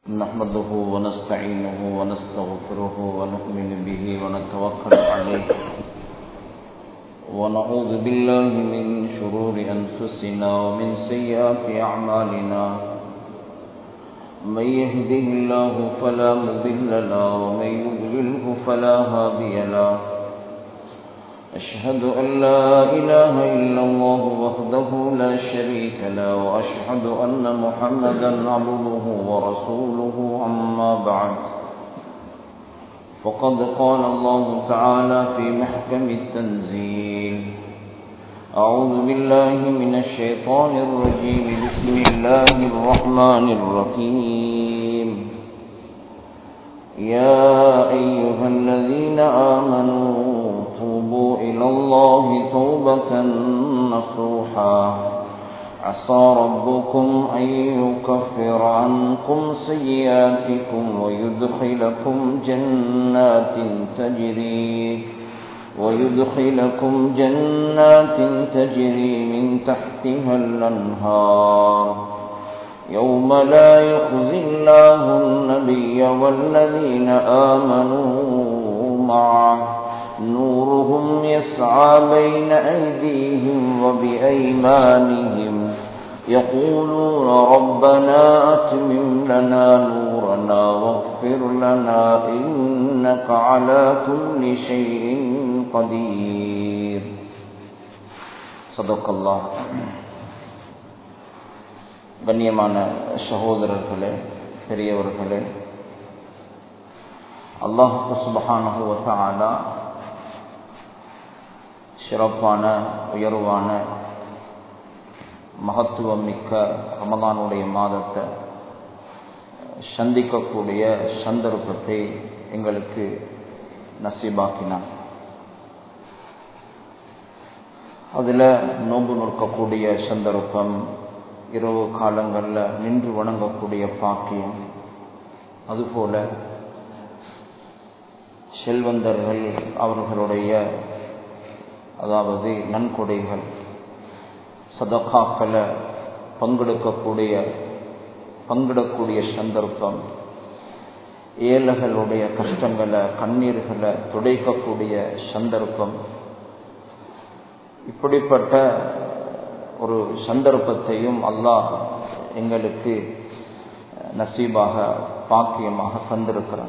نحمده ونستعينه ونستغفره ونؤمن به ونتوكل عليه ونعوذ بالله من شرور أنفسنا ومن سيئات أعمالنا من يهده الله فلا مضل له ومن يضلله فلا هادي له أشهد أن لا إله إلا الله وحده لا شريك له وأشهد أن محمدا عبده ورسوله أما بعد فقد قال الله تعالى في محكم التنزيل أعوذ بالله من الشيطان الرجيم بسم الله الرحمن الرحيم يا أيها الذين آمنوا توبوا إلى الله توبة نصوحا عسى ربكم أن يكفر عنكم سيئاتكم ويدخلكم جنات تجري ويدخلكم جنات تجري من تحتها الأنهار يوم لا يخزي الله النبي والذين آمنوا معه نورهم يسعى بين أيديهم وبأيمانهم يقولون ربنا أتمم لنا نورنا واغفر لنا إنك على كل شيء قدير صدق الله கண்ணியமான சகோதரர்களே பெரியவர்களே அல்லாஹு சுபஹானஹு வதஆலா சிறப்பான உயர்வான மகத்துவம் மிக்க ரமதானுடைய மாதத்தை சந்திக்கக்கூடிய சந்தர்ப்பத்தை எங்களுக்கு நசீபாக்கினான் அதில் நோன்பு நிற்கக்கூடிய சந்தர்ப்பம் இரவு காலங்களில் நின்று வணங்கக்கூடிய பாக்கியம் அதுபோல செல்வந்தர்கள் அவர்களுடைய அதாவது நன்கொடைகள் சதக்காக்களை பங்கெடுக்கக்கூடிய பங்கிடக்கூடிய சந்தர்ப்பம் ஏழைகளுடைய கஷ்டங்களை கண்ணீர்களை துடைக்கக்கூடிய சந்தர்ப்பம் இப்படிப்பட்ட ஒரு சந்தர்ப்பத்தையும் அல்லாஹ் எங்களுக்கு நசீபாக பாக்கியமாக தந்திருக்கிறான்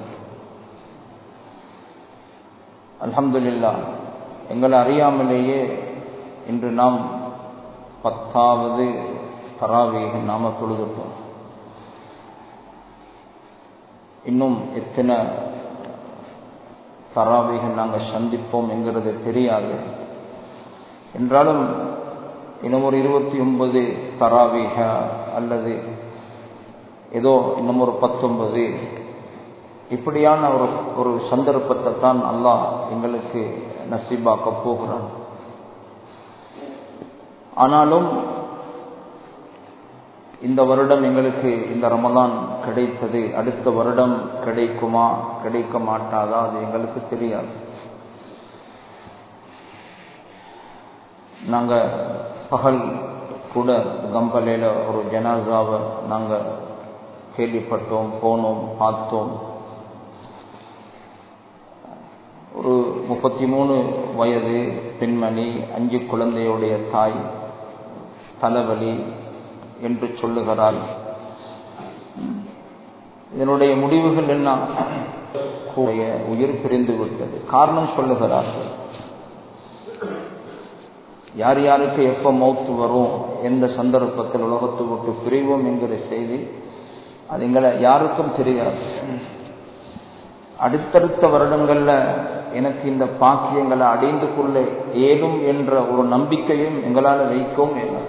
அலமதுல்லா எங்களை அறியாமலேயே இன்று நாம் பத்தாவது தராவீக நாம தொழுதுட்டோம் இன்னும் எத்தனை தராவீக நாங்கள் சந்திப்போம் என்கிறது தெரியாது என்றாலும் இன்னும் ஒரு இருபத்தி ஒன்பது தராவீக அல்லது ஏதோ இன்னும் ஒரு பத்தொன்பது இப்படியான ஒரு ஒரு சந்தர்ப்பத்தை தான் அல்லாஹ் எங்களுக்கு நசீபாக்க போகிறான் ஆனாலும் இந்த வருடம் எங்களுக்கு இந்த ரமதான் கிடைத்தது அடுத்த வருடம் கிடைக்குமா கிடைக்க மாட்டாதா அது எங்களுக்கு தெரியாது நாங்கள் பகல் கூட கம்பலையில் ஒரு ஜனாசாவை நாங்கள் கேள்விப்பட்டோம் போனோம் பார்த்தோம் ஒரு முப்பத்தி மூணு வயது பெண்மணி அஞ்சு குழந்தையுடைய தாய் தலைவலி என்று சொல்லுகிறாள் இதனுடைய முடிவுகள் என்ன உயிர் பிரிந்து விட்டது காரணம் சொல்லுகிறார்கள் யார் யாருக்கு எப்ப மௌத்து வரும் எந்த சந்தர்ப்பத்தில் உலகத்தை விட்டு பிரிவோம் என்கிற செய்தி அது எங்களை யாருக்கும் தெரியாது அடுத்தடுத்த வருடங்கள்ல எனக்கு இந்த பாக்கியங்களை அடைந்து கொள்ள ஏதும் என்ற ஒரு நம்பிக்கையும் எங்களால் வைக்கவும் இல்லை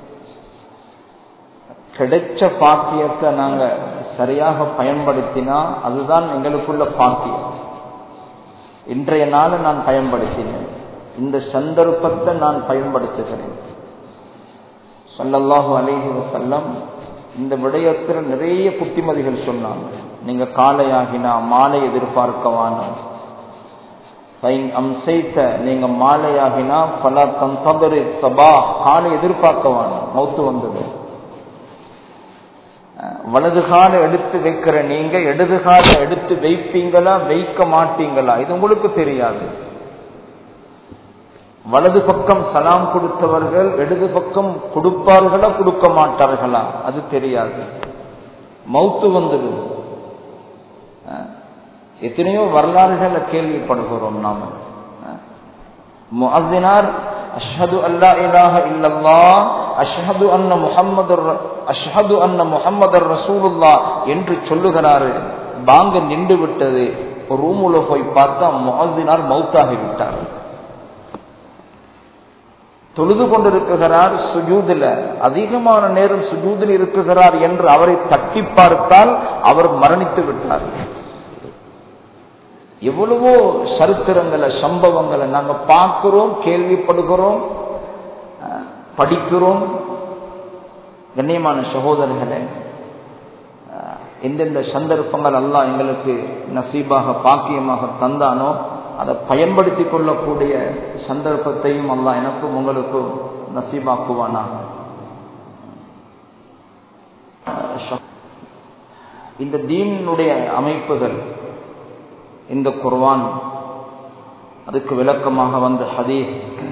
கிடைச்ச பாக்கியத்தை நாங்க சரியாக பயன்படுத்தினா அதுதான் எங்களுக்குள்ள பாக்கியம் இன்றைய நாள் நான் பயன்படுத்தினேன் இந்த சந்தர்ப்பத்தை நான் பயன்படுத்துகிறேன் சொல்லல்லாஹு அலேஹி வசல்லம் இந்த விடயத்தில் நிறைய புத்திமதிகள் சொன்னாங்க நீங்க காலையாகினா மாலை எதிர்பார்க்கவான அம்சைத்த நீங்க மாலையாகினா பல தம் தபரு சபா காலை எதிர்பார்க்கவான மௌத்து வந்தது வலது கால எடுத்து வைக்கிற நீங்க இடது கால எடுத்து வைப்பீங்களா வைக்க மாட்டீங்களா இது உங்களுக்கு தெரியாது வலது பக்கம் சலாம் கொடுத்தவர்கள் இடது பக்கம் கொடுப்பார்களா கொடுக்க மாட்டார்களா அது தெரியாது மௌத்து வந்துடும் எத்தனையோ வரலாறுகளை கேள்விப்படுகிறோம் நாம முஅத்தினார் அஷ்ஹது அல்லா இலாஹ இல்லல்லாஹ் அஷ்ஹது அன்ன முஹம்மதர் அஷ்ஹது அன்ன முஹம்மதர் ரசூலுல்லா என்று சொல்லுகிறாரு பாங்க நின்று விட்டது ரூமுல போய் பார்த்தா முஅத்தினார் மௌத்தாகி விட்டார் தொழுது கொண்டிருக்கிறார் சுஜூதில அதிகமான நேரம் சுஜூதில் இருக்குகிறார் என்று அவரை தட்டி பார்த்தால் அவர் மரணித்து விட்டார் எவ்வளவோ சரித்திரங்களை சம்பவங்களை நாங்க பார்க்கிறோம் கேள்விப்படுகிறோம் படிக்கிறோம் கண்ணியமான சகோதரர்களே எந்தெந்த சந்தர்ப்பங்கள் எல்லாம் எங்களுக்கு நசீபாக பாக்கியமாக தந்தானோ அதை பயன்படுத்தி கொள்ளக்கூடிய சந்தர்ப்பத்தையும் அல்லா எனக்கும் உங்களுக்கும் நசீபாக்குவானாக இந்த தீனுடைய அமைப்புகள் இந்த குர்வான் அதுக்கு விளக்கமாக வந்த ஹதீஸ்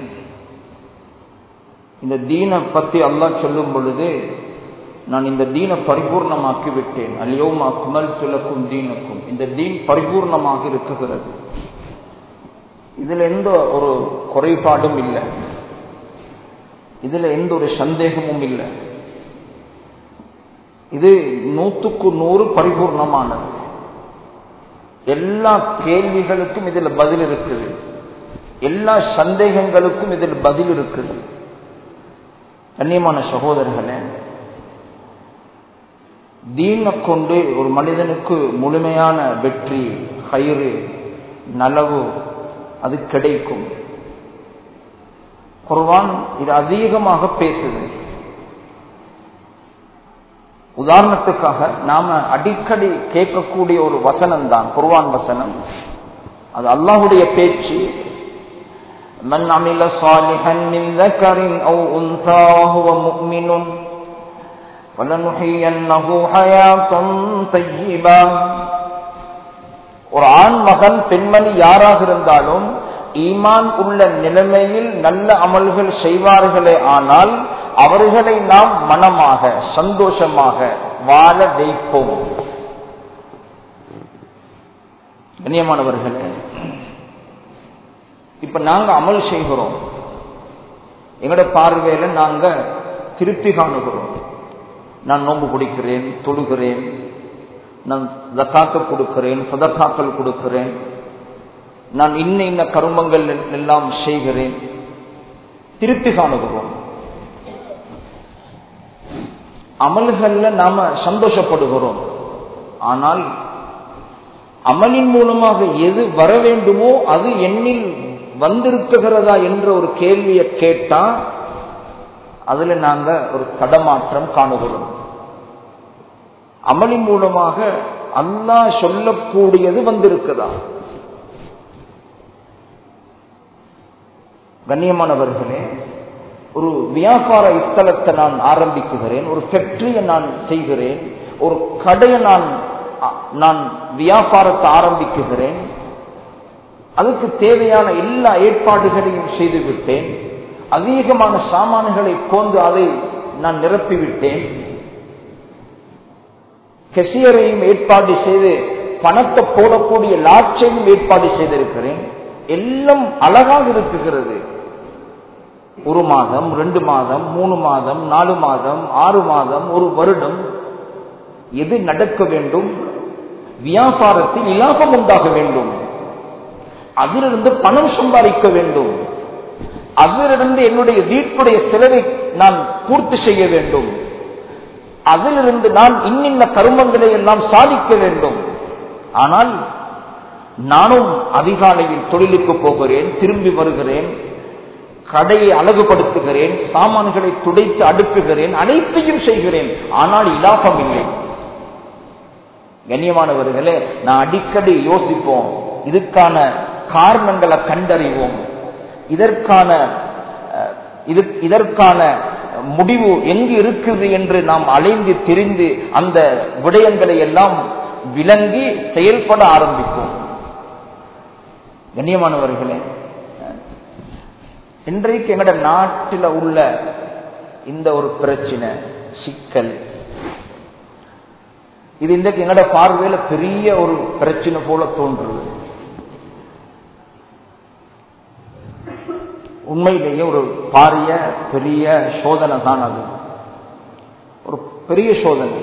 இந்த தீனை பத்தி அல்லாஹ் சொல்லும் பொழுது நான் இந்த தீனை பரிபூர்ணமாக்கி விட்டேன் அல்யோம் அக்மல் துலக்கும் தீனுக்கும் இந்த தீன் பரிபூர்ணமாக இருக்குகிறது இதுல எந்த ஒரு குறைபாடும் இல்லை இதுல எந்த ஒரு சந்தேகமும் இல்லை இது நூத்துக்கு நூறு பரிபூர்ணமானது எல்லா கேள்விகளுக்கும் இதுல பதில் இருக்குது எல்லா சந்தேகங்களுக்கும் இதில் பதில் இருக்குது கண்ணியமான சகோதரர்களே தீனை கொண்டு ஒரு மனிதனுக்கு முழுமையான வெற்றி கயிறு நலவு அது கிடைக்கும் குர்வான் இது அதிகமாக பேசுது உதாரணத்துக்காக நாம அடிக்கடி கேட்கக்கூடிய ஒரு வசனம் தான் குர்வான் வசனம் அது அல்லாஹுடைய பேச்சு من عمل صالحا من ذكر أو أنثى وهو مؤمن فلنحيينه حياة طيبة ஒரு ஆண் மகன் பெண்மணி யாராக இருந்தாலும் ஈமான் உள்ள நிலைமையில் நல்ல அமல்கள் செய்வார்களே ஆனால் அவர்களை நாம் மனமாக சந்தோஷமாக வாழ வைப்போம் கண்ணியமானவர்களே இப்ப நாங்க அமல் செய்கிறோம் எங்களோட பார்வையில நாங்க திருப்தி காணுகிறோம் நான் நோன்பு பிடிக்கிறேன் தொழுகிறேன் நான் ஜக்காத்து கொடுக்கிறேன் சதக்காக்கள் கொடுக்கிறேன் நான் இன்ன இன்ன கருமங்கள் எல்லாம் செய்கிறேன் திருப்தி காணுகிறோம் அமல்கள்ல நாம சந்தோஷப்படுகிறோம் ஆனால் அமலின் மூலமாக எது வர வேண்டுமோ அது எண்ணில் வந்திருக்குகிறதா என்ற ஒரு கேள்வியை கேட்டா அதுல நாங்க ஒரு தடமாற்றம் காணுகிறோம் அமலின் மூலமாக அல்லாஹ் சொல்லக்கூடியது வந்திருக்குதா கண்ணியமானவர்களே ஒரு வியாபார இத்தலத்தை நான் ஆரம்பிக்குகிறேன் ஒரு ஃபேக்டரியை நான் செய்கிறேன் ஒரு கடையை நான் நான் வியாபாரத்தை ஆரம்பிக்குகிறேன் அதுக்கு தேவையான எல்லா ஏற்பாடுகளையும் செய்துவிட்டேன் அதிகமான சாமான்களை கொண்டு அதை நான் நிரப்பிவிட்டேன் கெசியரையும் ஏற்பாடு செய்து பணத்தை போடக்கூடிய லாட்சையும் ஏற்பாடு செய்திருக்கிறேன் எல்லாம் அழகாக இருக்குகிறது ஒரு மாதம் ரெண்டு மாதம் மூணு மாதம் நாலு மாதம் ஆறு மாதம் ஒரு வருடம் எது நடக்க வேண்டும் வியாபாரத்தில் இலாபம் உண்டாக வேண்டும் அதிலிருந்து பணம் சம்பாதிக்க வேண்டும் அதிலிருந்து என்னுடைய வீட்டுடைய செலவை நான் பூர்த்தி செய்ய வேண்டும் அதிலிருந்து நான் இன்னின்ன கருமங்களை எல்லாம் சாதிக்க வேண்டும் ஆனால் நானும் அதிகாலையில் தொழிலுக்கு போகிறேன் திரும்பி வருகிறேன் கடையை அழகுபடுத்துகிறேன் சாமான்களை துடைத்து அடுக்குகிறேன் அனைத்தையும் செய்கிறேன் ஆனால் இலாபம் இல்லை கண்ணியமானவர்களே நான் அடிக்கடி யோசிப்போம் இதுக்கான காரணங்களை கண்டறிவோம் இதற்கான இதற்கான முடிவு எங்கு இருக்குது என்று நாம் அலைந்து திரிந்து அந்த விடயங்களை எல்லாம் விளங்கி செயல்பட ஆரம்பிக்கும் கண்ணியமானவர்களே இன்றைக்கு எங்கட நாட்டில் உள்ள இந்த ஒரு பிரச்சனை சிக்கல் இது இன்றைக்கு எங்கட பார்வையில பெரிய ஒரு பிரச்சனை போல தோன்றுது உண்மையிலேயே ஒரு பாரிய பெரிய சோதனை தான் அது ஒரு பெரிய சோதனை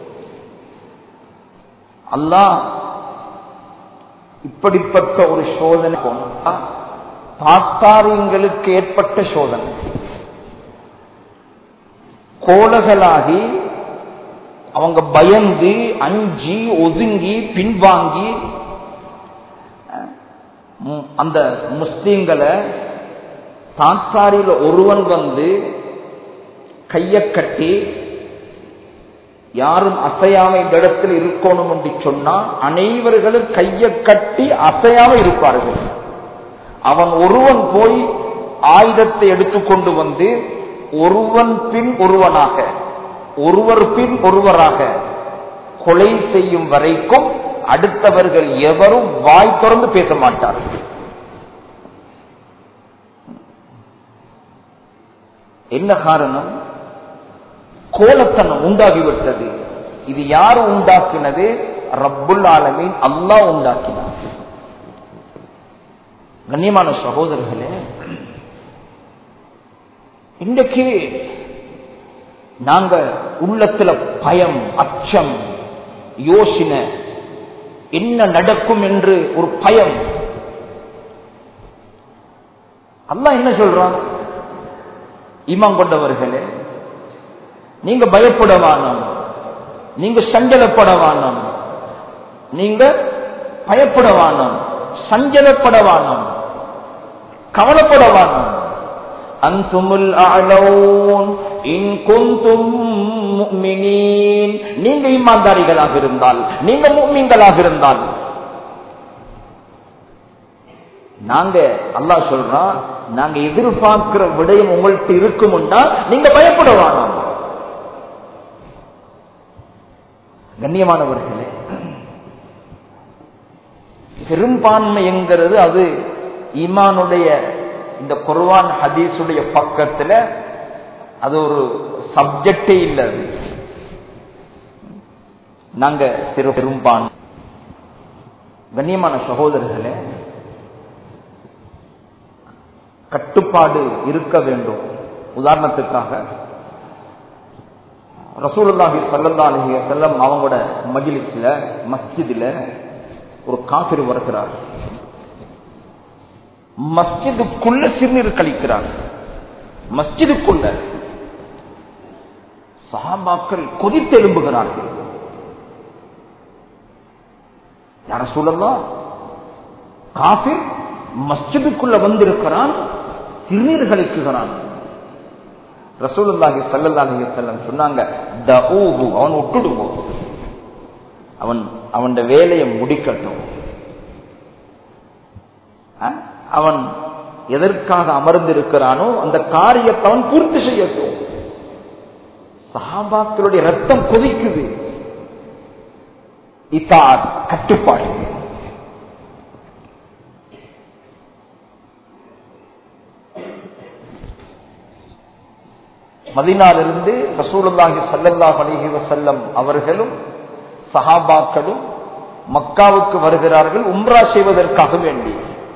அல்லாஹ் இப்படிப்பட்ட ஒரு சோதனை போனா தாத்தாரியங்களுக்கு ஏற்பட்ட சோதனை கோலகளாகி அவங்க பயந்து அஞ்சி ஒதுங்கி பின்வாங்கி ம், அந்த முஸ்லீம்களை தாத்தாரில ஒருவன் வந்து கைய கட்டி யாரும் அசையாம இந்த இடத்தில் இருக்கணும் என்று சொன்னா அனைவர்களும் கைய கட்டி அசையாம இருப்பார்கள் அவன் ஒருவன் போய் ஆயுதத்தை எடுத்துக்கொண்டு வந்து ஒருவன் பின் ஒருவனாக ஒருவர் பின் ஒருவராக கொலை செய்யும் வரைக்கும் அடுத்தவர்கள் எவரும் வாய் திறந்து பேச மாட்டார்கள் என்ன காரணம் கோலத்தனம் உண்டாகிவிட்டது இது யார் உண்டாக்கினது ரப்புல் ஆலமீன் அல்லாஹ் உண்டாக்கினார் கண்ணியமான சகோதரர்களே இன்றைக்கு நாங்க உள்ளத்துல பயம் அச்சம் யோசனை என்ன நடக்கும் என்று ஒரு பயம் அல்லாஹ் என்ன சொல்றான் ஈமான் கொண்டவர்களே நீங்க பயப்பட வேணாம் நீங்க சஞ்சலப்பட வேணாம் நீங்க பயப்பட வேணாம் சஞ்சலப்பட வேணாம் கவலைப்பட வேணாம் அந்துமுல் அலௌன் இன் குந்தும் முஃமினீன் நீங்க ஈமான்தாரிகளாக இருந்தால் நீங்க முஃமின்களாக இருந்தால் நாங்க அல்லாஹ் சொல்றான் நாங்க எதிர்பார்க்கிற விடயம் உங்கள்கிட்ட இருக்கும்னா நீங்க பயப்பட வேணாம் கண்ணியமானவர்களே பெரும்பான்மை என்கிறது அது ஈமானுடைய இந்த குர்வான் ஹதீஸுடைய பக்கத்துல அது ஒரு சப்ஜெக்டே இல்லை அது நாங்க திரு பெரும்பான்மை கண்ணியமான சகோதரர்களே கட்டுப்பாடு இருக்க வேண்டும் உதாரணத்துக்காக ரசூலுல்லாஹி ஸல்லல்லாஹு அலைஹி வஸல்லம் அவங்களோட மஜ்லிஸ்ல மஸ்ஜிதுல ஒரு காபிர் வருகிறார் மஸ்ஜிதுக்குள்ள சிறுநீர் கழிக்கிறார் மஸ்ஜிதுக்குள்ள சஹாபாக்கள் கொதித்தெழும்புகிறார்கள் யார சொல்லலாம் காபிர் மஸ்ஜிதுக்குள்ள வந்திருக்கிறான் சிறுநீர் கழிக்குகிறான் ரசூலுல்லாஹி ஸல்லல்லாஹு அலைஹி வஸல்லம் சொன்னாங்க தஊஹு அவன் விட்டுடுவோம் அவன் அவன் வேலையை முடிக்கட்டும் அஹ், அவன் எதற்காக அமர்ந்திருக்கிறானோ அந்த காரியத்தை அவன் பூர்த்தி செய்யட்டும் சஹாபாக்களுடைய ரத்தம் கொதிக்குது இத்தார் கட்டுப்பாடு மதினாலிருந்து ரசூலுல்லாஹி ஸல்லல்லாஹு அலைஹி வஸல்லம் அவர்களும் சஹாபாக்களும் மக்காவுக்கு வருகிறார்கள் உம்ரா செய்வதற்காக வேண்டி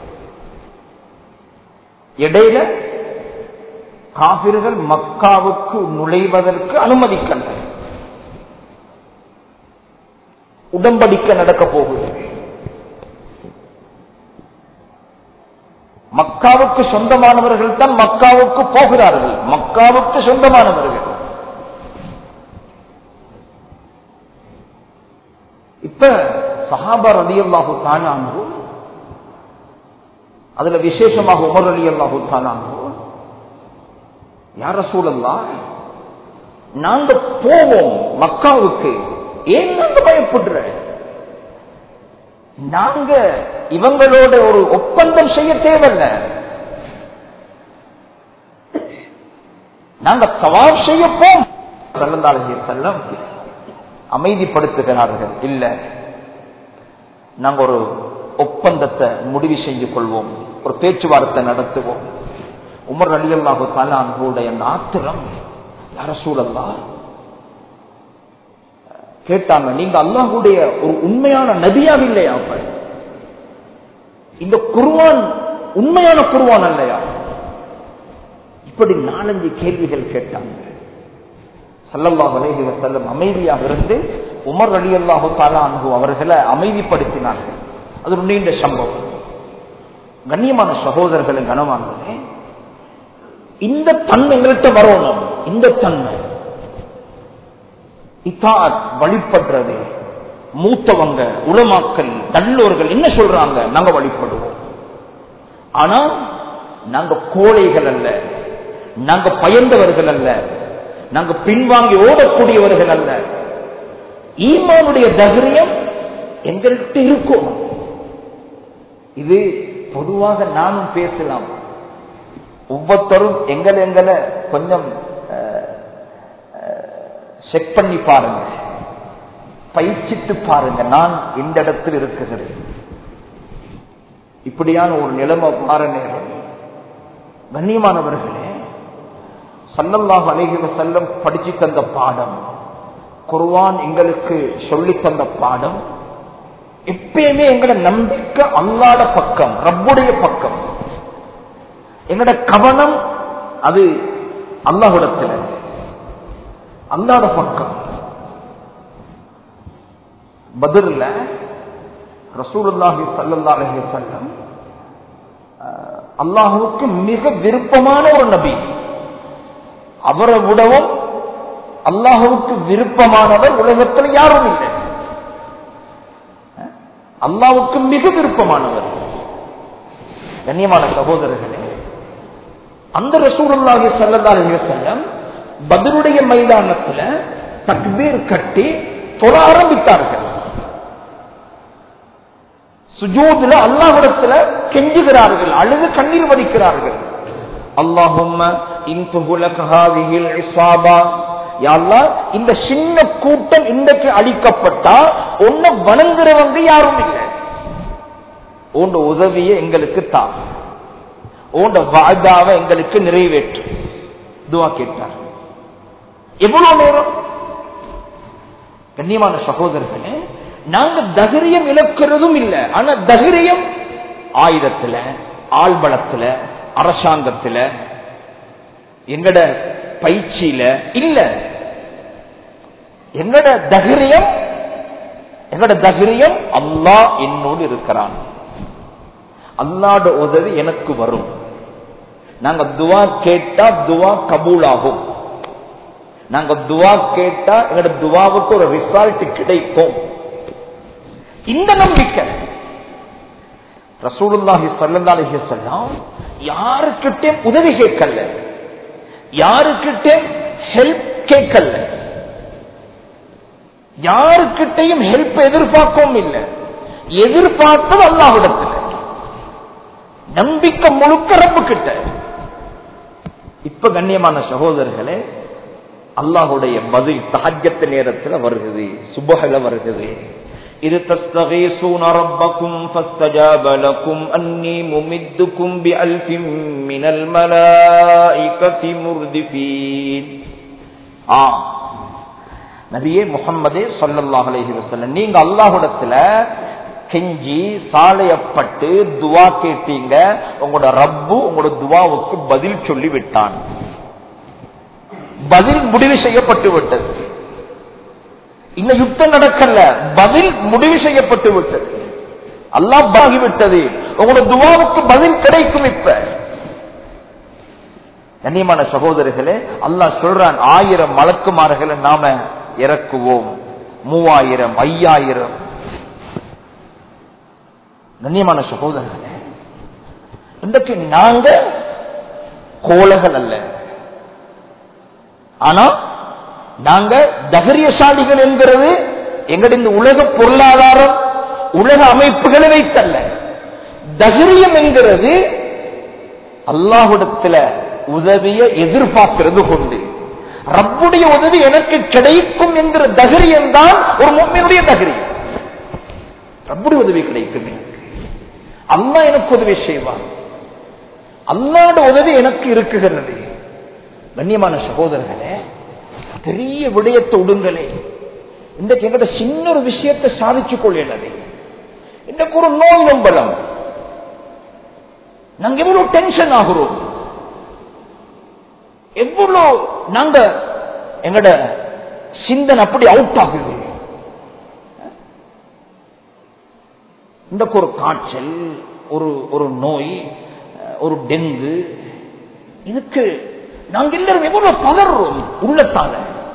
இடையில காபிர்கள் மக்காவுக்கு நுழைவதற்கு அனுமதிக்கல உடம்படிக்க நடக்க போகுது மக்காவுக்கு சொந்தமானவர்கள் தான் மக்காவுக்கு போகிறார்கள் மக்காவுக்கு சொந்தமானவர்கள் இப்ப சஹாபா ரதி அல்லாஹு தானானு அதுல விசேஷமாக உமர் அலி அல்லாஹு தானானு யார சூழல்லா நாங்க போவோம் மக்காவுக்கு ஏன் நாங்க பயப்படுற நாங்க இவங்களோட ஒரு ஒப்பந்தம் செய்ய தேவையில்ல நாங்க தவாப் செய்யப்போம் சல்லல்லாஹு செல்லம் அமைதிப்படுத்துகிறார்கள் இல்ல நாங்க ஒரு ஒப்பந்தத்தை முடிவு செஞ்சு கொள்வோம் ஒரு பேச்சுவார்த்தை நடத்துவோம் உமர் அலி அல்லாஹு தாலான்களுடைய ஆத்திரம் யார சூழல்லா கேட்டாங்க நீங்க அல்லாஹுடைய ஒரு உண்மையான நபியாக இல்லையா அப்ப இந்த குருவான் உண்மையான குருவான் அல்லையா இப்படி நாலஞ்சு கேள்விகள் கேட்டாங்க சல்லல்லாஹு அலைஹி வஸல்லம் அமைதியாக இருந்து உமர் அலி அல்லாஹு தாலா அன்பு அவர்களை அமைதிப்படுத்தினார்கள் அது ஒரு நீண்ட சம்பவம் கண்ணியமான சகோதரர்களும் கனவானே இந்த தன்மை எங்கள்கிட்ட வரணும் இந்த தன்மை இத்தாத் வழிபடுறது மூத்தவங்க உலமாக்கல் நல்லோர்கள் என்ன சொல்றாங்க நாங்க வழிபடுவோம் ஆனா நாங்க கோழைகள் அல்ல நாங்க பயந்தவர்கள் அல்ல நாங்க பின்வாங்கி ஓடக்கூடியவர்கள் அல்ல ஈமானுடைய தகிரியம் எங்கள்கிட்ட இருக்கும் இது பொதுவாக நானும் பேசலாம் ஒவ்வொருத்தரும் எங்களை எங்களை கொஞ்சம் செக் பண்ணி பாருங்க பயிற்சித்து பாருங்க நான் இந்த இடத்தில் இருக்குகிறேன் இப்படியான ஒரு நிலைமை மாற நேரம் கண்ணியமானவர்களே சல்லல்லாஹ் அலைஹி வஸல்லம் படிச்சு தந்த பாடம் குர்ஆன் எங்களுக்கு சொல்லி தந்த பாடம் எப்பயுமே எங்கட நம்பிக்கை அல்லாட பக்கம் ரப்புடைய பக்கம் எங்கட கவனம் அது அல்லாஹுடத்தில் அல்லாட பக்கம் பதில்ல ரசூலுல்லாஹி ஸல்லல்லாஹு அலைஹி வஸல்லம் அல்லாஹுவுக்கு மிக விருப்பமான ஒரு நபி அவரை விடவும் அல்லாஹுவுக்கு விருப்பமானவர் உலகத்தில் யாரும் இல்லை அல்லாவுக்கு மிக விருப்பமானவர் கண்ணியமான சகோதரர்களே அந்த ரசூலுல்லாஹி ஸல்லல்லாஹு அலைஹி வஸல்லம் பதிலுடைய மைதானத்துல தக்பீர் கட்டி தொழ ஆரம்பித்தார்கள் சுஜூதுல அல்லாஹிடத்துல கெஞ்சுகிறார்கள் அழுது கண்ணீர் வடிக்கிறார்கள் அல்லாஹும்ம இன்துகுலகஹாதிஹில் இஸ்ஸாபா யா அல்லாஹ் இந்த சின்ன கூட்டம் இன்றைக்கு அழிக்கப்பட்டா ஒன்ன வணங்குறவங்க யாரும் இல்லை உண்ட உதவியை எங்களுக்கு தா உண்ட வாய்தாவை எங்களுக்கு நிறைவேற்று துவா கேட்டார் எவ்வளவு நேரம் கண்ணியமான சகோதரர்களே நாங்க தகிரியம் இழக்கிறதும் இல்லை ஆனா தகிரியம் ஆயுதத்துல ஆள்பலத்துல அரசாங்கத்துல எங்கட பயிற்சியில இல்ல எங்கட தகிரியம் எங்கட தகிரியம் அல்லாஹ் என்னோடு இருக்கிறான் அல்லாட உதவி எனக்கு வரும் நாங்க துவா கேட்டா துவா கபூல் ஆகும் நாங்க துவா கேட்டா எங்களோட துவாவுக்கு ஒரு ரிசல்ட் கிடைக்கும் இந்த நம்பிக்கை ரசூலுல்லாஹி ஸல்லல்லாஹு அலைஹி வஸல்லம் யாருக்கிட்டே உதவி கேட்கல யாருக்கிட்ட ஹெல்ப் கேட்கல யாருக்கிட்டையும் ஹெல்ப் எதிர்பார்க்கவும் இல்லை எதிர்பார்த்தது அல்லாஹ்விடத்தில் நம்பிக்கை முழுக்க ரப்பு கிட்ட இப்ப கண்ணியமான சகோதரர்களே அல்லாஹுடைய பதில் தஹஜத்து நேரத்தில் வருகிறது சுபகல வருகிறது இது تستغيثون ربكم فاستجاب لكم أني ممدكم بألف من الملائكة مردفين ஆ நபியே முகம்மதே சொல்லல்லாஹ் அலைஹி வஸல்லம் நீங்க அல்லாஹ்விடத்துல கெஞ்சி சாலையப்பட்டு துவா கேட்டீங்க உங்களோட ரப்பு உங்களோட துவாவுக்கு பதில் சொல்லி விட்டான் பதில் முடிவு செய்யப்பட்டு விட்டது இந்த யுத்தம் நடக்கல பதில் முடிவு செய்யப்பட்டு விட்டது அல்லாஹ் பாகிவிட்டது உங்களோட துவாவுக்கு பதில் கிடைக்கும் இப்ப கண்ணியமான சகோதரர்களே அல்லாஹ் சொல்றான் ஆயிரம் மலக்குமார்களை நாம இறக்குவோம் மூவாயிரம் ஐயாயிரம் கண்ணியமான சகோதரர்களே இன்றைக்கு நாங்க கோலகள் அல்ல ஆனா நாங்க தகரியசாலிகள் என்கிறது எங்களுடைய இந்த உலக பொருளாதாரம் உலக அமைப்புகளை வைத்தல்ல தகரியம் என்கிறது அல்லாஹுடத்துல உதவியை எதிர்பார்க்கிறது கொண்டு ரப்புடைய உதவி எனக்கு கிடைக்கும் என்கிற தகரியம் தான் ஒரு மும்மையுடைய தகரியம் ரப்புடைய உதவி கிடைக்கும் எனக்கு அல்லா எனக்கு உதவி செய்வான் அல்லாட உதவி எனக்கு இருக்குகிறது கண்ணியமான சகோதரர்களே பெரிய விடயத்தை உடுங்களே இன்றைக்கு எங்கிட்ட சின்ன ஒரு விஷயத்தை சாதிச்சு கொள்ளவே இன்றைக்கு ஒரு நோய் நம்பலம் நாங்க எவ்வளவு டென்ஷன் ஆகிறோம் எவ்வளவு நாங்க எங்கட சிந்தனை அப்படி அவுட் ஆகுது இன்றைக்கு ஒரு காய்ச்சல் ஒரு ஒரு நோய் ஒரு டெங்கு இதுக்கு நாங்க எல்லாரும் எவ்வளவு பதறோம் உள்ளத்தால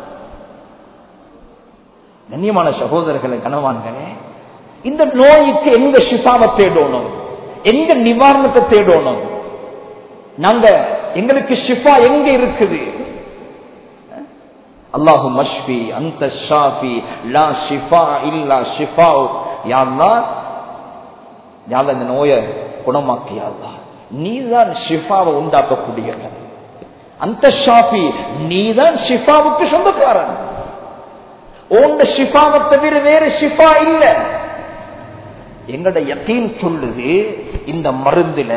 கண்ணியமான சகோதரர்களை கனவான்களே இந்த நோய்க்கு எங்க சிசாவை தேடணும் எங்க நிவாரணத்தை தேடணும் நாங்க எங்களுக்கு ஷிஃபா எங்க இருக்குது அல்லாஹு மஷ்பி அந்த ஷாஃபி லா ஷிஃபா இல்லா ஷிஃபா யாருன்னா யாரும் இந்த நோயை குணமாக்கியாதா நீதான் ஷிஃபாவை உண்டாக்கக்கூடியவன் அந்த ஷாஃபி நீதான் ஷிஃபாவுக்கு சொந்தக்காரன் ஓண்ட ஷிஃபாவை தவிர வேற ஷிஃபா இல்ல எங்கட யத்தீன் சொல்லுது இந்த மருந்துல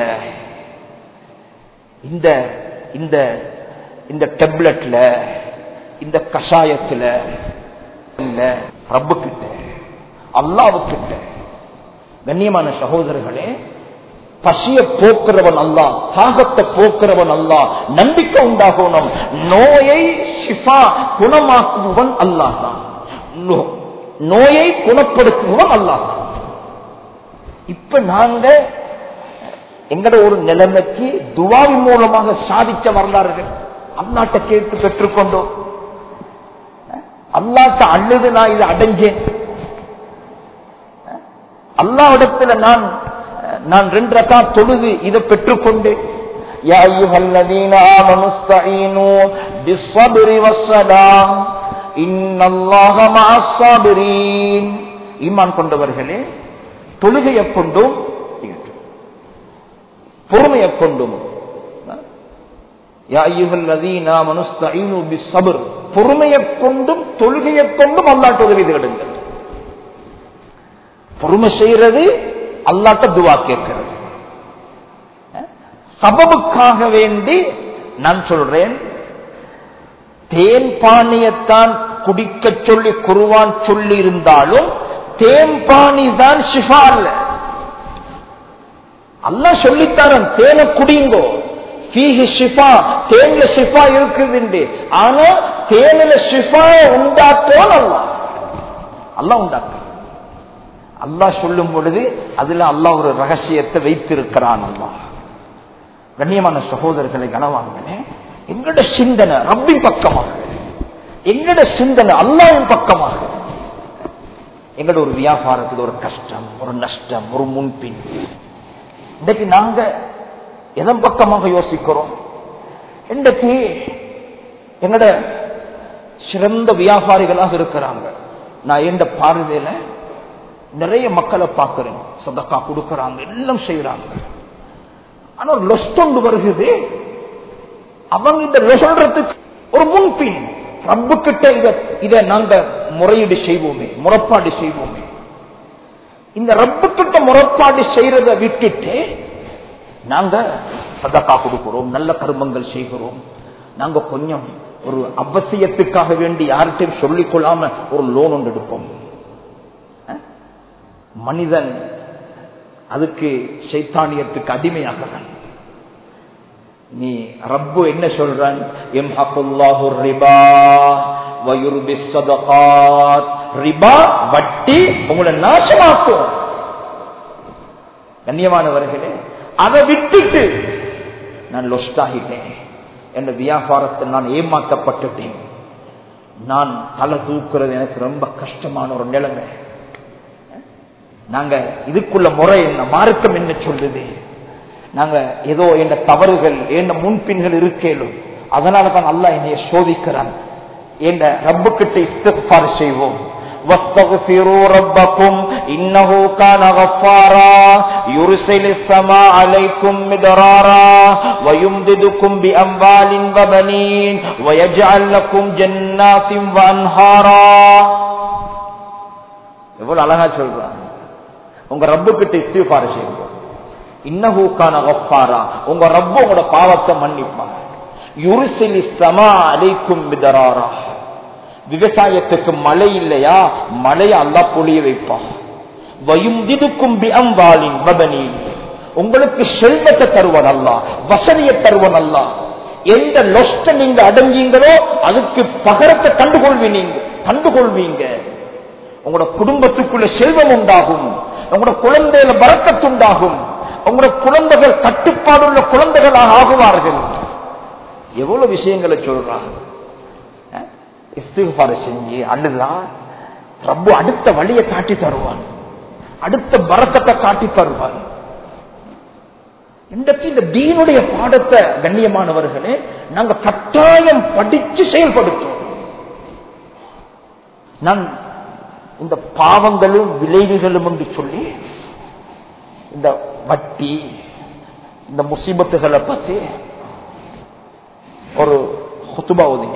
இந்த இந்த இந்த டெப்லெட்ல இந்த கஷாயத்துல இல்ல ரப்பு கிட்ட அல்லாவுக்கிட்ட கண்ணியமான சகோதரர்களே பசிய போக்குறவன் அல்லா தாகத்தை போக்குறவன் அல்லா நம்பிக்கை உண்டாகணும் நோயை ஷிஃபா குணமாக்குபவன் அல்லாஹ் தான் நோயை குணப்படுத்துபவன் அல்லாஹ் இப்ப நாங்க எங்கட ஒரு நிலைமைக்கு துவாவின் மூலமாக சாதிச்ச வரலாறுகள் அல்லாட்ட கேட்டு பெற்றுக்கொண்டோம் அல்லாட்ட அழுது நான் இதை அடைஞ்சேன் அல்லாவிடத்துல நான் நான் ரெண்டு ரக்கா தொழுது இதை பெற்றுக்கொண்டு يا أيها الذين آمنوا استعينوا بالصبر والصلاة إن الله مع الصابرين ஈமான் கொண்டவர்களே தொழுகையை கொண்டும் பொறுமையை கொண்டும் பொறுமையை கொண்டும் தொழுகையை கொண்டும் அல்லாட்ட உதவி தேடுங்கள் பொறுமை செய்யறது அல்லாட்ட துவா கேட்கிறது சபபுக்காக வேண்டி நான் சொல்றேன் தேன் பானியத்தான் குடிக்க சொல்லி குருவான் சொல்லி இருந்தாலும் தேன் பானி தான் ஷிஃபா அல்ல அல்லா சொல்லித்தாரன் தேனை குடிங்கோ ஃபீஹி ஷிஃபா தேன்ல ஷிஃபா இருக்குது ஆனா தேனில ஷிஃபா உண்டாக்குவோம் அல்லா அல்லா உண்டாக்க அல்லா சொல்லும் பொழுது அதுல அல்லா ஒரு ரகசியத்தை வைத்திருக்கிறான் அல்லா கண்ணியமான சகோதரர்களை கனவாங்களே எங்கட சிந்தனை ரப்பின் பக்கமாக எங்கட சிந்தனை அல்லாவின் பக்கமாக எங்கட ஒரு வியாபாரத்தில் ஒரு கஷ்டம் ஒரு நஷ்டம் ஒரு முன்பின் இன்றைக்கு நாங்க எதன் பக்கமாக யோசிக்கிறோம் இன்றைக்கு எங்கட சிறந்த வியாபாரிகளாக இருக்கிறாங்க நான் எந்த பார்வையில நிறைய மக்களை பார்க்கிறேன் சதக்கா கொடுக்கறாங்க எல்லாம் செய்யறாங்க ஆனா ஒரு லொஸ்டொண்டு வருகிறது அவங்க இந்த சொல்றதுக்கு ஒரு முன்பின் ரப்பு கிட்ட இத இத நாங்க முறையீடு செய்வோமே முறப்பாடு செய்வோமே இந்த ரப்பு கிட்ட முறப்பாடு செய்யறத விட்டுட்டு நாங்க சதக்கா கொடுக்கிறோம் நல்ல கருமங்கள் செய்கிறோம் நாங்க கொஞ்சம் ஒரு அவசியத்துக்காக வேண்டி யார்கிட்டையும் சொல்லிக் கொள்ளாம ஒரு லோன் ஒன்று எடுப்போம் மனிதன் அதுக்கு சைத்தானியத்துக்கு அடிமையாகிறான் நீ ரப்பு என்ன சொல்றான் எம் ஹக்குல்லாஹு ரிபா வயுர்பி சதகாத் ரிபா வட்டி உங்களை நாசமாக்கும் கண்ணியமானவர்களே அதை விட்டுட்டு நான் லொஸ்ட் ஆகிட்டேன் என் வியாபாரத்தை நான் ஏமாற்றப்பட்டுட்டேன் நான் தலை தூக்குறது எனக்கு ரொம்ப கஷ்டமான ஒரு நிலைமை நாங்க இதுக்குள்ள முறை என்ன மார்க்கம் என்ன சொல்லுது நாங்க ஏதோ என்ன தவறுகள் என்ன முன்பின்கள் இருக்கேலும் அதனால தான் அல்லா என்னைய சோதிக்கிறான் என்ற ரப்பு கிட்ட இஸ்திஃபார் செய்வோம் واستغفروا ربكم إنه كان غفارا يرسل السماء عليكم مدرارا ويمددكم بأموال وبنين ويجعل لكم جنات وأنهارا எவ்வளவு அழகா சொல்றாங்க உங்க ரப்பு கிட்ட இஸ்திஃபார் செய்யுங்க இன்னஹூக்கான கஃபாரா உங்க ரப்பு உங்களோட பாவத்தை மன்னிப்பாங்க யுருசிலி சமா அலைக்கும் மிதராரா விவசாயத்துக்கு மழை இல்லையா மழையை அல்லா பொழிய வைப்பான் வயுந்திதுக்கும் பிஅம்பாலின் வபனீன் உங்களுக்கு செல்வத்தை தருவன் அல்லா வசதியை தருவன் அல்லா எந்த லொஸ்ட நீங்க அடங்கீங்களோ அதுக்கு பகரத்தை கண்டுகொள்வீங்க கண்டுகொள்வீங்க உங்களோட குடும்பத்துக்குள்ள செல்வம் உண்டாகும் உங்களோட குழந்தையில பறக்கத்துண்டாகும் உங்களோட குழந்தைகள் கட்டுப்பாடுள்ள குழந்தைகளாக ஆகுவார்கள் எவ்வளவு விஷயங்களை சொல்றாங்க இஸ்திகார செஞ்சு அழுதா ரப்பு அடுத்த வழியை காட்டி தருவான் அடுத்த பறக்கத்தை காட்டி தருவான் இன்றைக்கு இந்த தீனுடைய பாடத்தை கண்ணியமானவர்களே நாங்க கட்டாயம் படிச்சு செயல்படுத்தோம் நான் இந்த பாவங்களும் விளைவுகளும் என்று சொல்லி இந்த வட்டி இந்த முசீபத்துகளை பத்தி ஒரு குத்துபா ஒதுங்கி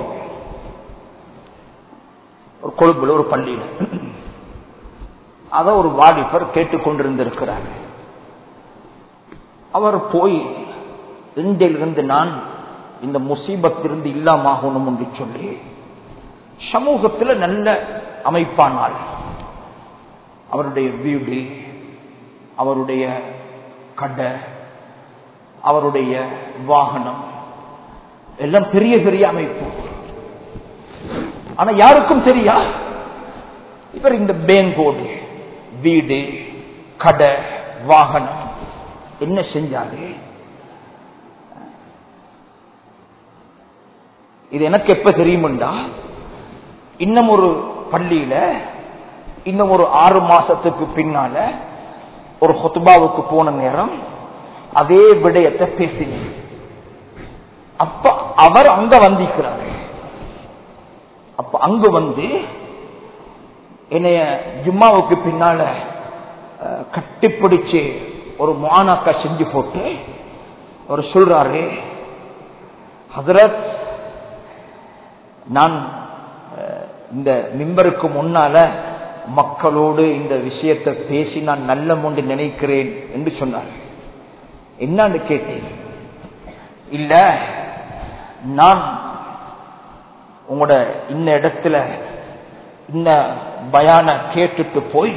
ஒரு கொழும்புல ஒரு பள்ளியில அத ஒரு வாலிபர் கேட்டுக்கொண்டிருந்திருக்கிறார் அவர் போய் இன்றிலிருந்து நான் இந்த முசீபத்திலிருந்து இல்லாமகணும் என்று சொல்லி சமூகத்தில் நல்ல அமைப்பானால் அவருடைய வீடு அவருடைய கடை அவருடைய வாகனம் எல்லாம் பெரிய பெரிய அமைப்பு ஆனா யாருக்கும் தெரியா இவர் இந்த பேங்கோடு வீடு கடை வாகனம் என்ன செஞ்சாரு இது எனக்கு எப்ப தெரியுமுண்டா இன்னும் ஒரு பள்ளியில இன்னும் ஒரு ஆறு மாசத்துக்கு பின்னால ஒரு ஹொத்துபாவுக்கு போன நேரம் அதே விடயத்தை பேசினேன் அப்ப அவர் அங்க வந்திருக்கிறார் அப்ப அங்கு வந்து என்னைய ஜும்மாவுக்கு பின்னால அஹ், கட்டிப்பிடிச்சு ஒரு மானாக்கா செஞ்சு போட்டு அவர் சொல்றாரு ஹசரத் நான் அஹ், இந்த மிம்பருக்கு முன்னால மக்களோடு இந்த விஷயத்தை பேசி நான் நல்ல முண்டு நினைக்கிறேன் என்று சொன்னார் என்னன்னு கேட்டேன் இல்ல நான் உங்களோட இந்த இடத்துல இந்த பயான கேட்டுட்டு போய்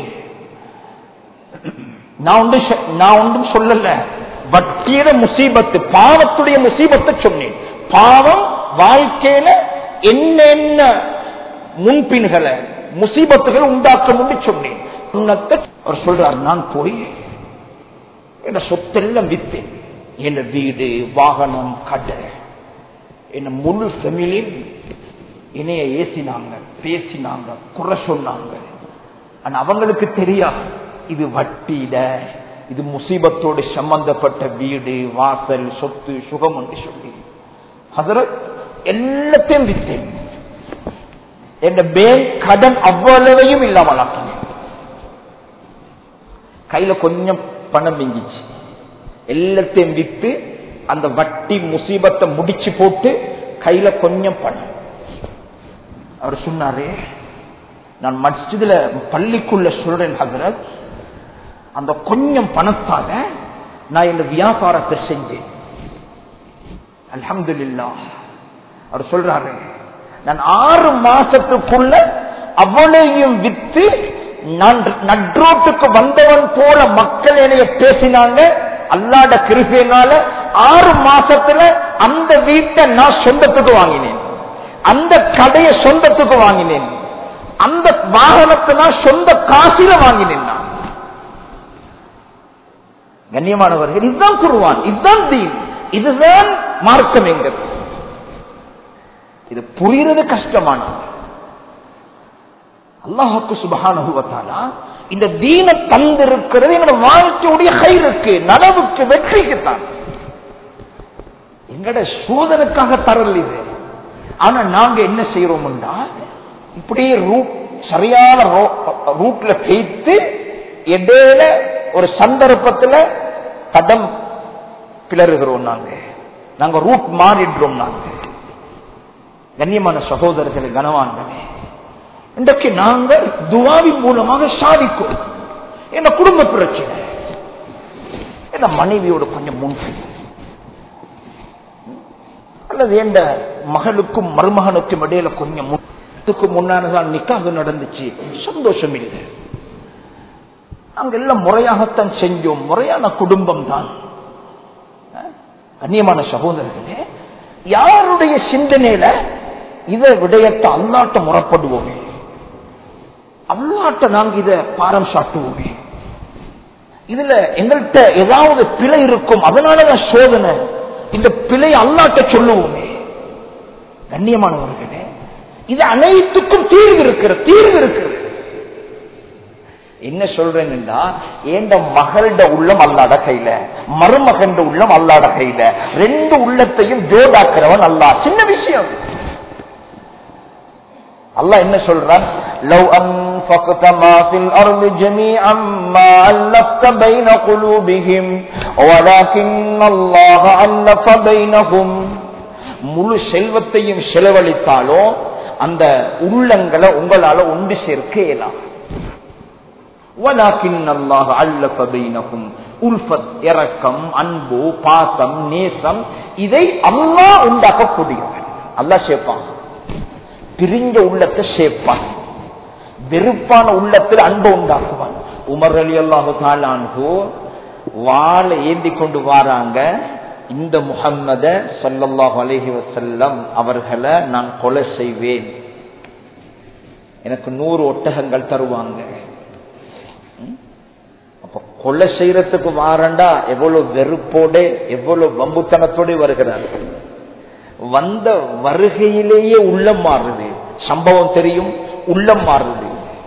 நான் ஒன்று நான் ஒன்றும் சொல்லல வட்டியில முசீபத்து பாவத்துடைய முசீபத்தை சொன்னேன் பாவம் வாழ்க்கையில என்னென்ன முன்பின்களை முசீபத்துகள் உண்டாக்க முடியும் சொன்னேன் உன்னத்தை அவர் சொல்றார் நான் போய் என் சொத்தெல்லாம் வித்தேன் என் வீடு வாகனம் கடை என் முழு ஃபெமிலியும் என்னைய ஏசினாங்க பேசினாங்க குறை சொன்னாங்க ஆனா அவங்களுக்கு தெரியா இது வட்டியில இது முசீபத்தோடு சம்பந்தப்பட்ட வீடு வாசல் சொத்து சுகம் என்று சொல்லி ஹசரத் எல்லாத்தையும் வித்தேன் என் பேங்க் கடன் அவ்வளவையும் இல்லாமல் ஆக்கினேன் கையில கொஞ்சம் பணம் மிஞ்சிச்சு எல்லாத்தையும் வித்து அந்த வட்டி முசீபத்தை முடிச்சு போட்டு கையில கொஞ்சம் பணம் அவர் சொன்னாரு நான் மஸ்ஜிதுல பள்ளிக்குள்ள சொல்றேன் ஹசரத் அந்த கொஞ்சம் பணத்தால நான் இந்த வியாபாரத்தை செஞ்சேன் அல்ஹம்துலில்லாஹ் அவர் சொல்றாரு நான் ஆறு மாசத்துக்குள்ள அவளையும் வித்து நான் நட்ரோட்டுக்கு வந்தவன் போல மக்கள் என்னைய பேசினாங்க அல்லாட கிருபையினால ஆறு மாசத்துல அந்த வீட்டை நான் சொந்தத்துக்கு வாங்கினேன் அந்த கடையை சொந்தத்துக்கு வாங்கினேன் அந்த வாகனத்தை நான் சொந்த காசில வாங்கினேன் நான் கண்ணியமானவர்கள் இதுதான் குருவான் இதுதான் தீன் இதுதான் மார்க்கம் எங்கிறது இது புரிகிறது கஷ்டமானது அல்லாஹுக்கு சுபகானுவத்தாலா இந்த தீன தந்திருக்கிறது எங்களோட வாழ்க்கையுடைய கயிறுக்கு நனவுக்கு வெற்றிக்குத்தான் எங்கட சோதனுக்காக தரல இது ஆனா நாங்க என்ன செய்யறோம்னா இப்படியே ரூ சரியான ரூட்ல பேய்த்து இடையில ஒரு சந்தர்ப்பத்துல தடம் பிளறுகிறோம் நாங்க நாங்க ரூட் மாறிடுறோம் நாங்க கண்ணியமான சகோதரர்களை கனவான்களே இன்றைக்கு நாங்க துவாவின் மூலமாக சாதிக்கும் என்ன குடும்ப பிரச்சனை என்ன மனைவியோட கொஞ்சம் முன்பு அல்லது எந்த மகளுக்கும் மருமகனுக்கும் இடையில கொஞ்சம் முத்துக்கு முன்னானதான் நிக்காக நடந்துச்சு சந்தோஷம் இல்லை நாங்க எல்லாம் முறையாகத்தான் செஞ்சோம் முறையான குடும்பம் தான் கண்ணியமான சகோதரர்களே யாருடைய சிந்தனையில இத விடயத்தை அல்லாட்ட முறப்படுவோமே அல்லாட்ட நாங்க இத பாரம் சாட்டுவோமே இதுல எங்கள்கிட்ட ஏதாவது பிழை இருக்கும் அதனாலதான் சோதனை இந்த பிழை அல்லாட்ட சொல்லுவோமே கண்ணியமானவர்களே இது அனைத்துக்கும் தீர்வு இருக்கிற தீர்வு இருக்கிறது என்ன சொல்றேன்னா ஏண்ட மகளோட உள்ளம் அல்லாட கையில மருமகன் உள்ளம் அல்லாட கையில ரெண்டு உள்ளத்தையும் ஜோடாக்குறவன் அல்லா சின்ன விஷயம் அல்லாஹ் என்ன சொல்றான் لو أنفقت ما في الأرض جميعا ما ألفت بين قلوبهم ولكن الله ألف بينهم முழு செல்வத்தையும் செலவழித்தாலும் அந்த உள்ளங்களை உங்களால ஒன்று சேர்க்க இயலாம் இறக்கம் அன்பு பாசம் நேசம் இதை அல்லா உண்டாக்கக்கூடியவன் அல்லா சேர்ப்பான் பிரிஞ்ச உள்ளத்தை சேர்ப்பான் வெறுப்பான உள்ளத்தில் அன்பு உண்டாக்குவான் உமர் அலி அல்லாஹு தாலான்ஹோ வாழை ஏந்தி கொண்டு வாராங்க இந்த முகம்மத சல்லல்லாஹு அலஹி வசல்லம் அவர்களை நான் கொலை செய்வேன் எனக்கு நூறு ஒட்டகங்கள் தருவாங்க அப்ப கொலை செய்யறதுக்கு வாரண்டா எவ்வளவு வெறுப்போட எவ்வளவு வம்புத்தனத்தோட வருகிறார் வந்த வருகையிலேயே உள்ளம் மாறுது சம்பவம் தெரியும் உள்ளம் மாறுது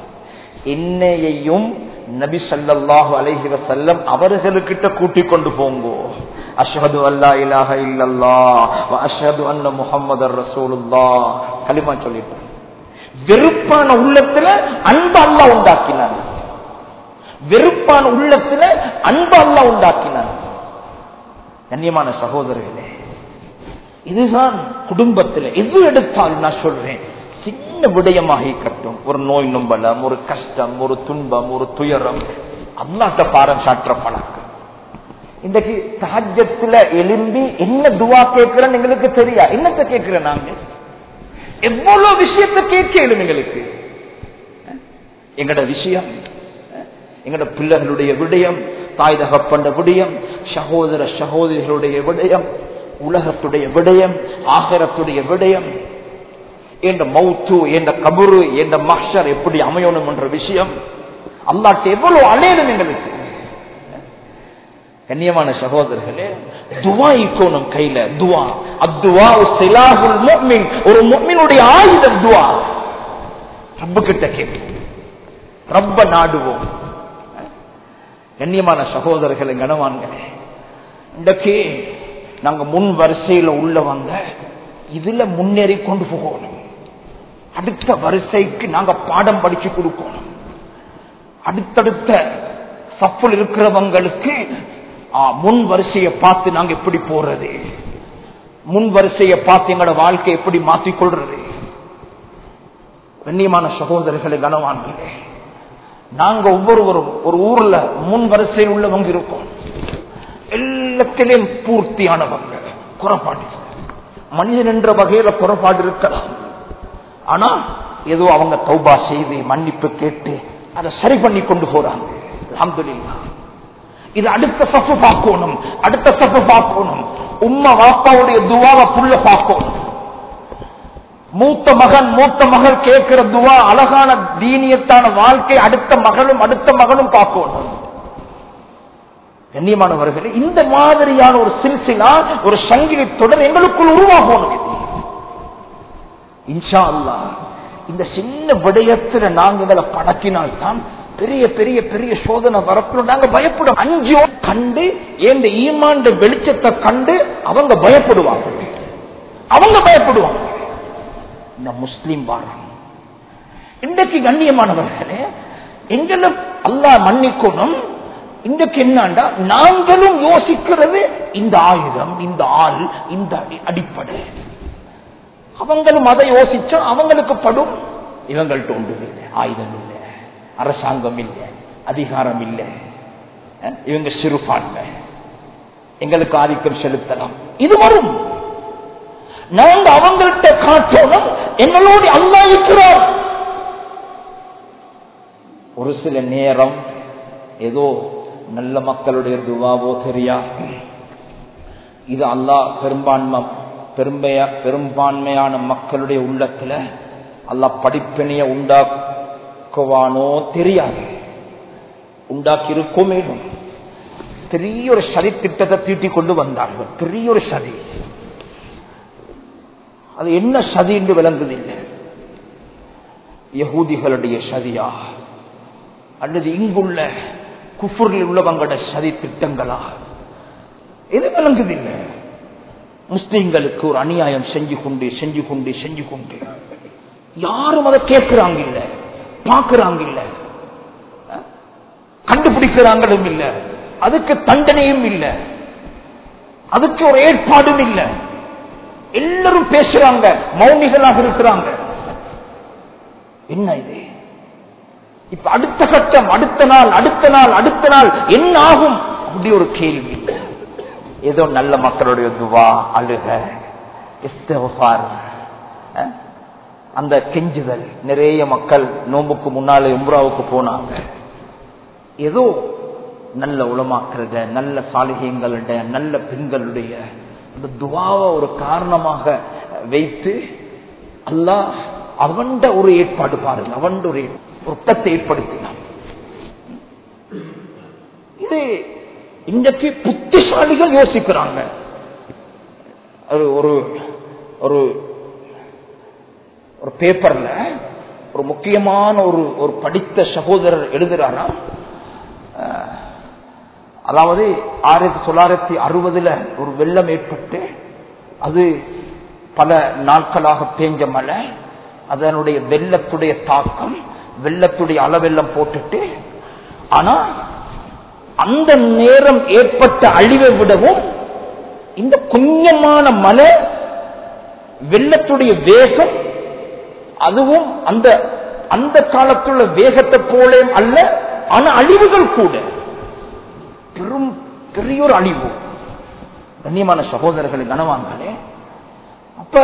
என்னையையும் நபி சல்லாஹு அலஹி வசல்லம் அவர்களுக்கிட்ட கூட்டிக் கொண்டு போங்கோ அஷ்ஹது அல்லா இலாஹ இல்லல்லா அஷ்ஹது அன்ன முஹம்மது ரசூலுல்லா களிமா சொல்லிட்டு வெறுப்பான உள்ளத்துல அன்பு அல்லா உண்டாக்கினான் வெறுப்பான உள்ளத்துல அன்பு அல்லா உண்டாக்கினான் கண்ணியமான சகோதரர்களே இதுதான் குடும்பத்தில் எது எடுத்தாலும் நான் சொல்றேன் சின்ன விடயமாக கட்டும் ஒரு நோய் நொம்பலம் ஒரு கஷ்டம் ஒரு துன்பம் ஒரு துயரம் அல்லாட்ட பாரம் சாற்ற பழக்கம் இன்றைக்கு தாஜத்துல எலும்பி என்ன துவா கேட்கிறேன்னு எங்களுக்கு தெரியா என்னத்தை கேட்கிறேன் நாங்க எவ்வளவு விஷயத்தை கேட்கலும் எங்களுக்கு எங்கட விஷயம் எங்கட பிள்ளைகளுடைய விடயம் தாய் தகப்பண்ட விடயம் சகோதர சகோதரிகளுடைய விடயம் உலகத்துடைய விடயம் ஆகரத்துடைய விடயம் என்ற மௌத்து என்ற கபுரு என்ற மஷர் எப்படி அமையணும் என்ற விஷயம் அல்லாட்டு எவ்வளவு அலையணும் எங்களுக்கு கண்ணியமான சகோதரர்களே துவா இக்கோணும் கையில துவா அத்துவா சிலாகுல் முக்மின் ஒரு முக்மினுடைய ஆயுதம் துவா ரப்பு கிட்ட கேட்போம் ரப்ப நாடுவோம் கண்ணியமான சகோதரர்களை கனவான்களே இன்றைக்கு நாங்க முன் வரிசையில உள்ளவங்க இதுல முன்னேறி கொண்டு போகணும் அடுத்த வரிசைக்கு நாங்க பாடம் படிச்சு கொடுக்கணும் அடுத்தடுத்த சப்புள் இருக்கிறவங்களுக்கு முன் வரிசையை பார்த்து நாங்க எப்படி போறது முன் வரிசையை பார்த்து எங்களோட வாழ்க்கை எப்படி மாற்றிக்கொள்றது கண்ணியமான சகோதரர்களை கனவான்களே நாங்க ஒவ்வொருவரும் ஒரு ஊர்ல முன் வரிசையில் உள்ளவங்க இருக்கோம் எல்லாத்திலையும் பூர்த்தியானவங்க குறைபாடு மனிதன் என்ற வகையில குறைபாடு இருக்கலாம் ஆனா ஏதோ அவங்க தௌபா செய்து மன்னிப்பு கேட்டு அதை சரி பண்ணி கொண்டு போறாங்க அல்ஹம்துலில்லாஹ் இது அடுத்த சப்பு பார்க்கணும் அடுத்த சப்பு பார்க்கணும் உம்மா வாப்பாவுடைய துவாவை புள்ள பார்க்கணும் மூத்த மகன் மூத்த மகள் கேட்கிற துவா அழகான தீனியத்தான வாழ்க்கை அடுத்த மகளும் அடுத்த மகனும் பார்க்கணும் கண்ணியமானவர்களே இந்த மாதிரியான ஒரு சில்சிலா ஒரு சங்கிலி தொடர் எங்களுக்குள் உருவாகணும் இன்ஷா அல்லா இந்த சின்ன விடயத்துல நாங்க இதில் படக்கினால்தான் பெரிய பெரிய பெரிய சோதனை வரப்படும் நாங்க பயப்படும் அஞ்சோ கண்டு இந்த ஈமாண்ட வெளிச்சத்தை கண்டு அவங்க பயப்படுவாங்க அவங்க பயப்படுவாங்க இந்த முஸ்லீம் வாரம் இன்றைக்கு கண்ணியமானவர்களே எங்களை அல்லாஹ் மன்னிக்கணும் இன்றைக்கு என்னண்டா நாங்களும் யோசிக்கிறது இந்த ஆயுதம் இந்த ஆள் இந்த அடி- அடிப்படை அவங்களும் அதை யோசிச்சா அவங்களுக்கு படும் இவங்கள்ட்ட ஒன்றும் இல்லை ஆயுதம் இல்லை அரசாங்கம் இல்லை அதிகாரம் இல்லை அஹ், இவங்க சிறுபான்மை எங்களுக்கு ஆதிக்கம் செலுத்தலாம் இது வரும் நாங்க அவங்கள்ட்ட காட்டணும் எங்களோடு அல்லா இருக்கிறோம் ஒரு சில நேரம் ஏதோ நல்ல மக்களுடைய துவாவோ தெரியா இது அல்லாஹ் பெரும்பான்மை பெரும்பையா பெரும்பான்மையான மக்களுடைய உள்ளத்துல அல்லாஹ் படிப்பினைய உண்டாக்குவானோ தெரியாது உண்டாக்கி இருக்கோ மேலும் பெரிய ஒரு சதி திட்டத்தை தீட்டிக் கொண்டு வந்தார்கள் பெரிய ஒரு சதி அது என்ன சதி என்று விளங்குதில்லை யகூதிகளுடைய சதியா அல்லது இங்குள்ள குஃபுரில் உள்ளவங்களோட சதி திட்டங்களா எது விளங்குதில்லை முஸ்லிம்களுக்கு ஒரு அநியாயம் செஞ்சு கொண்டு செஞ்சு கொண்டு செஞ்சு கொண்டு யாரும் அதை கேட்கிறாங்க இல்ல பார்க்கிறாங்க இல்ல அஹ்? கண்டுபிடிக்கிறாங்களும் இல்ல அதுக்கு தண்டனையும் இல்ல அதுக்கு ஒரு ஏற்பாடும் இல்ல எல்லாரும் பேசுறாங்க மௌனிகளாக இருக்கிறாங்க என்ன இது இப்ப அடுத்த கட்டம் அடுத்த நாள் அடுத்த நாள் அடுத்த நாள் என்ன ஆகும் அப்படி ஒரு கேள்வி ஏதோ நல்ல மக்களுடைய துவா அழுக இஸ்திஃபார், அஹ், அந்த கெஞ்சுதல் நிறைய மக்கள் நோம்புக்கு முன்னாலே உம்ராவுக்கு போனாங்க ஏதோ நல்ல உளமாக்குறத நல்ல சாலிகங்களுடைய நல்ல பெண்களுடைய அந்த துவாவை ஒரு காரணமாக வைத்து அல்லாஹ் அவன்ட ஒரு ஏற்பாடு பாருங்க அவன் ஒரு ஒட்டத்தை ஏற்படுத்தினான் இது இன்றைக்கு புத்திசாலிகள் யோசிக்கிறாங்க ஒரு ஒரு ஒரு ஒரு பேப்பர்ல ஒரு முக்கியமான ஒரு ஒரு படித்த சகோதரர் எழுதுறாராம் அஹ், அதாவது ஆயிரத்தி தொள்ளாயிரத்தி அறுபதுல ஒரு வெள்ளம் ஏற்பட்டு அது பல நாட்களாக பேஞ்ச மழை அதனுடைய வெள்ளத்துடைய தாக்கம் வெள்ளத்துடைய அளவெல்லாம் போட்டுட்டு ஆனா அந்த நேரம் ஏற்பட்ட அழிவை விடவும் இந்த கொஞ்சமான மழை வெள்ளத்துடைய வேகம் அதுவும் அந்த அந்த காலத்துள்ள வேகத்தை போல அல்ல ஆனா அழிவுகள் கூட பெரும் பெரிய ஒரு அழிவு கண்ணியமான சகோதரர்களை கனவாங்களே அப்ப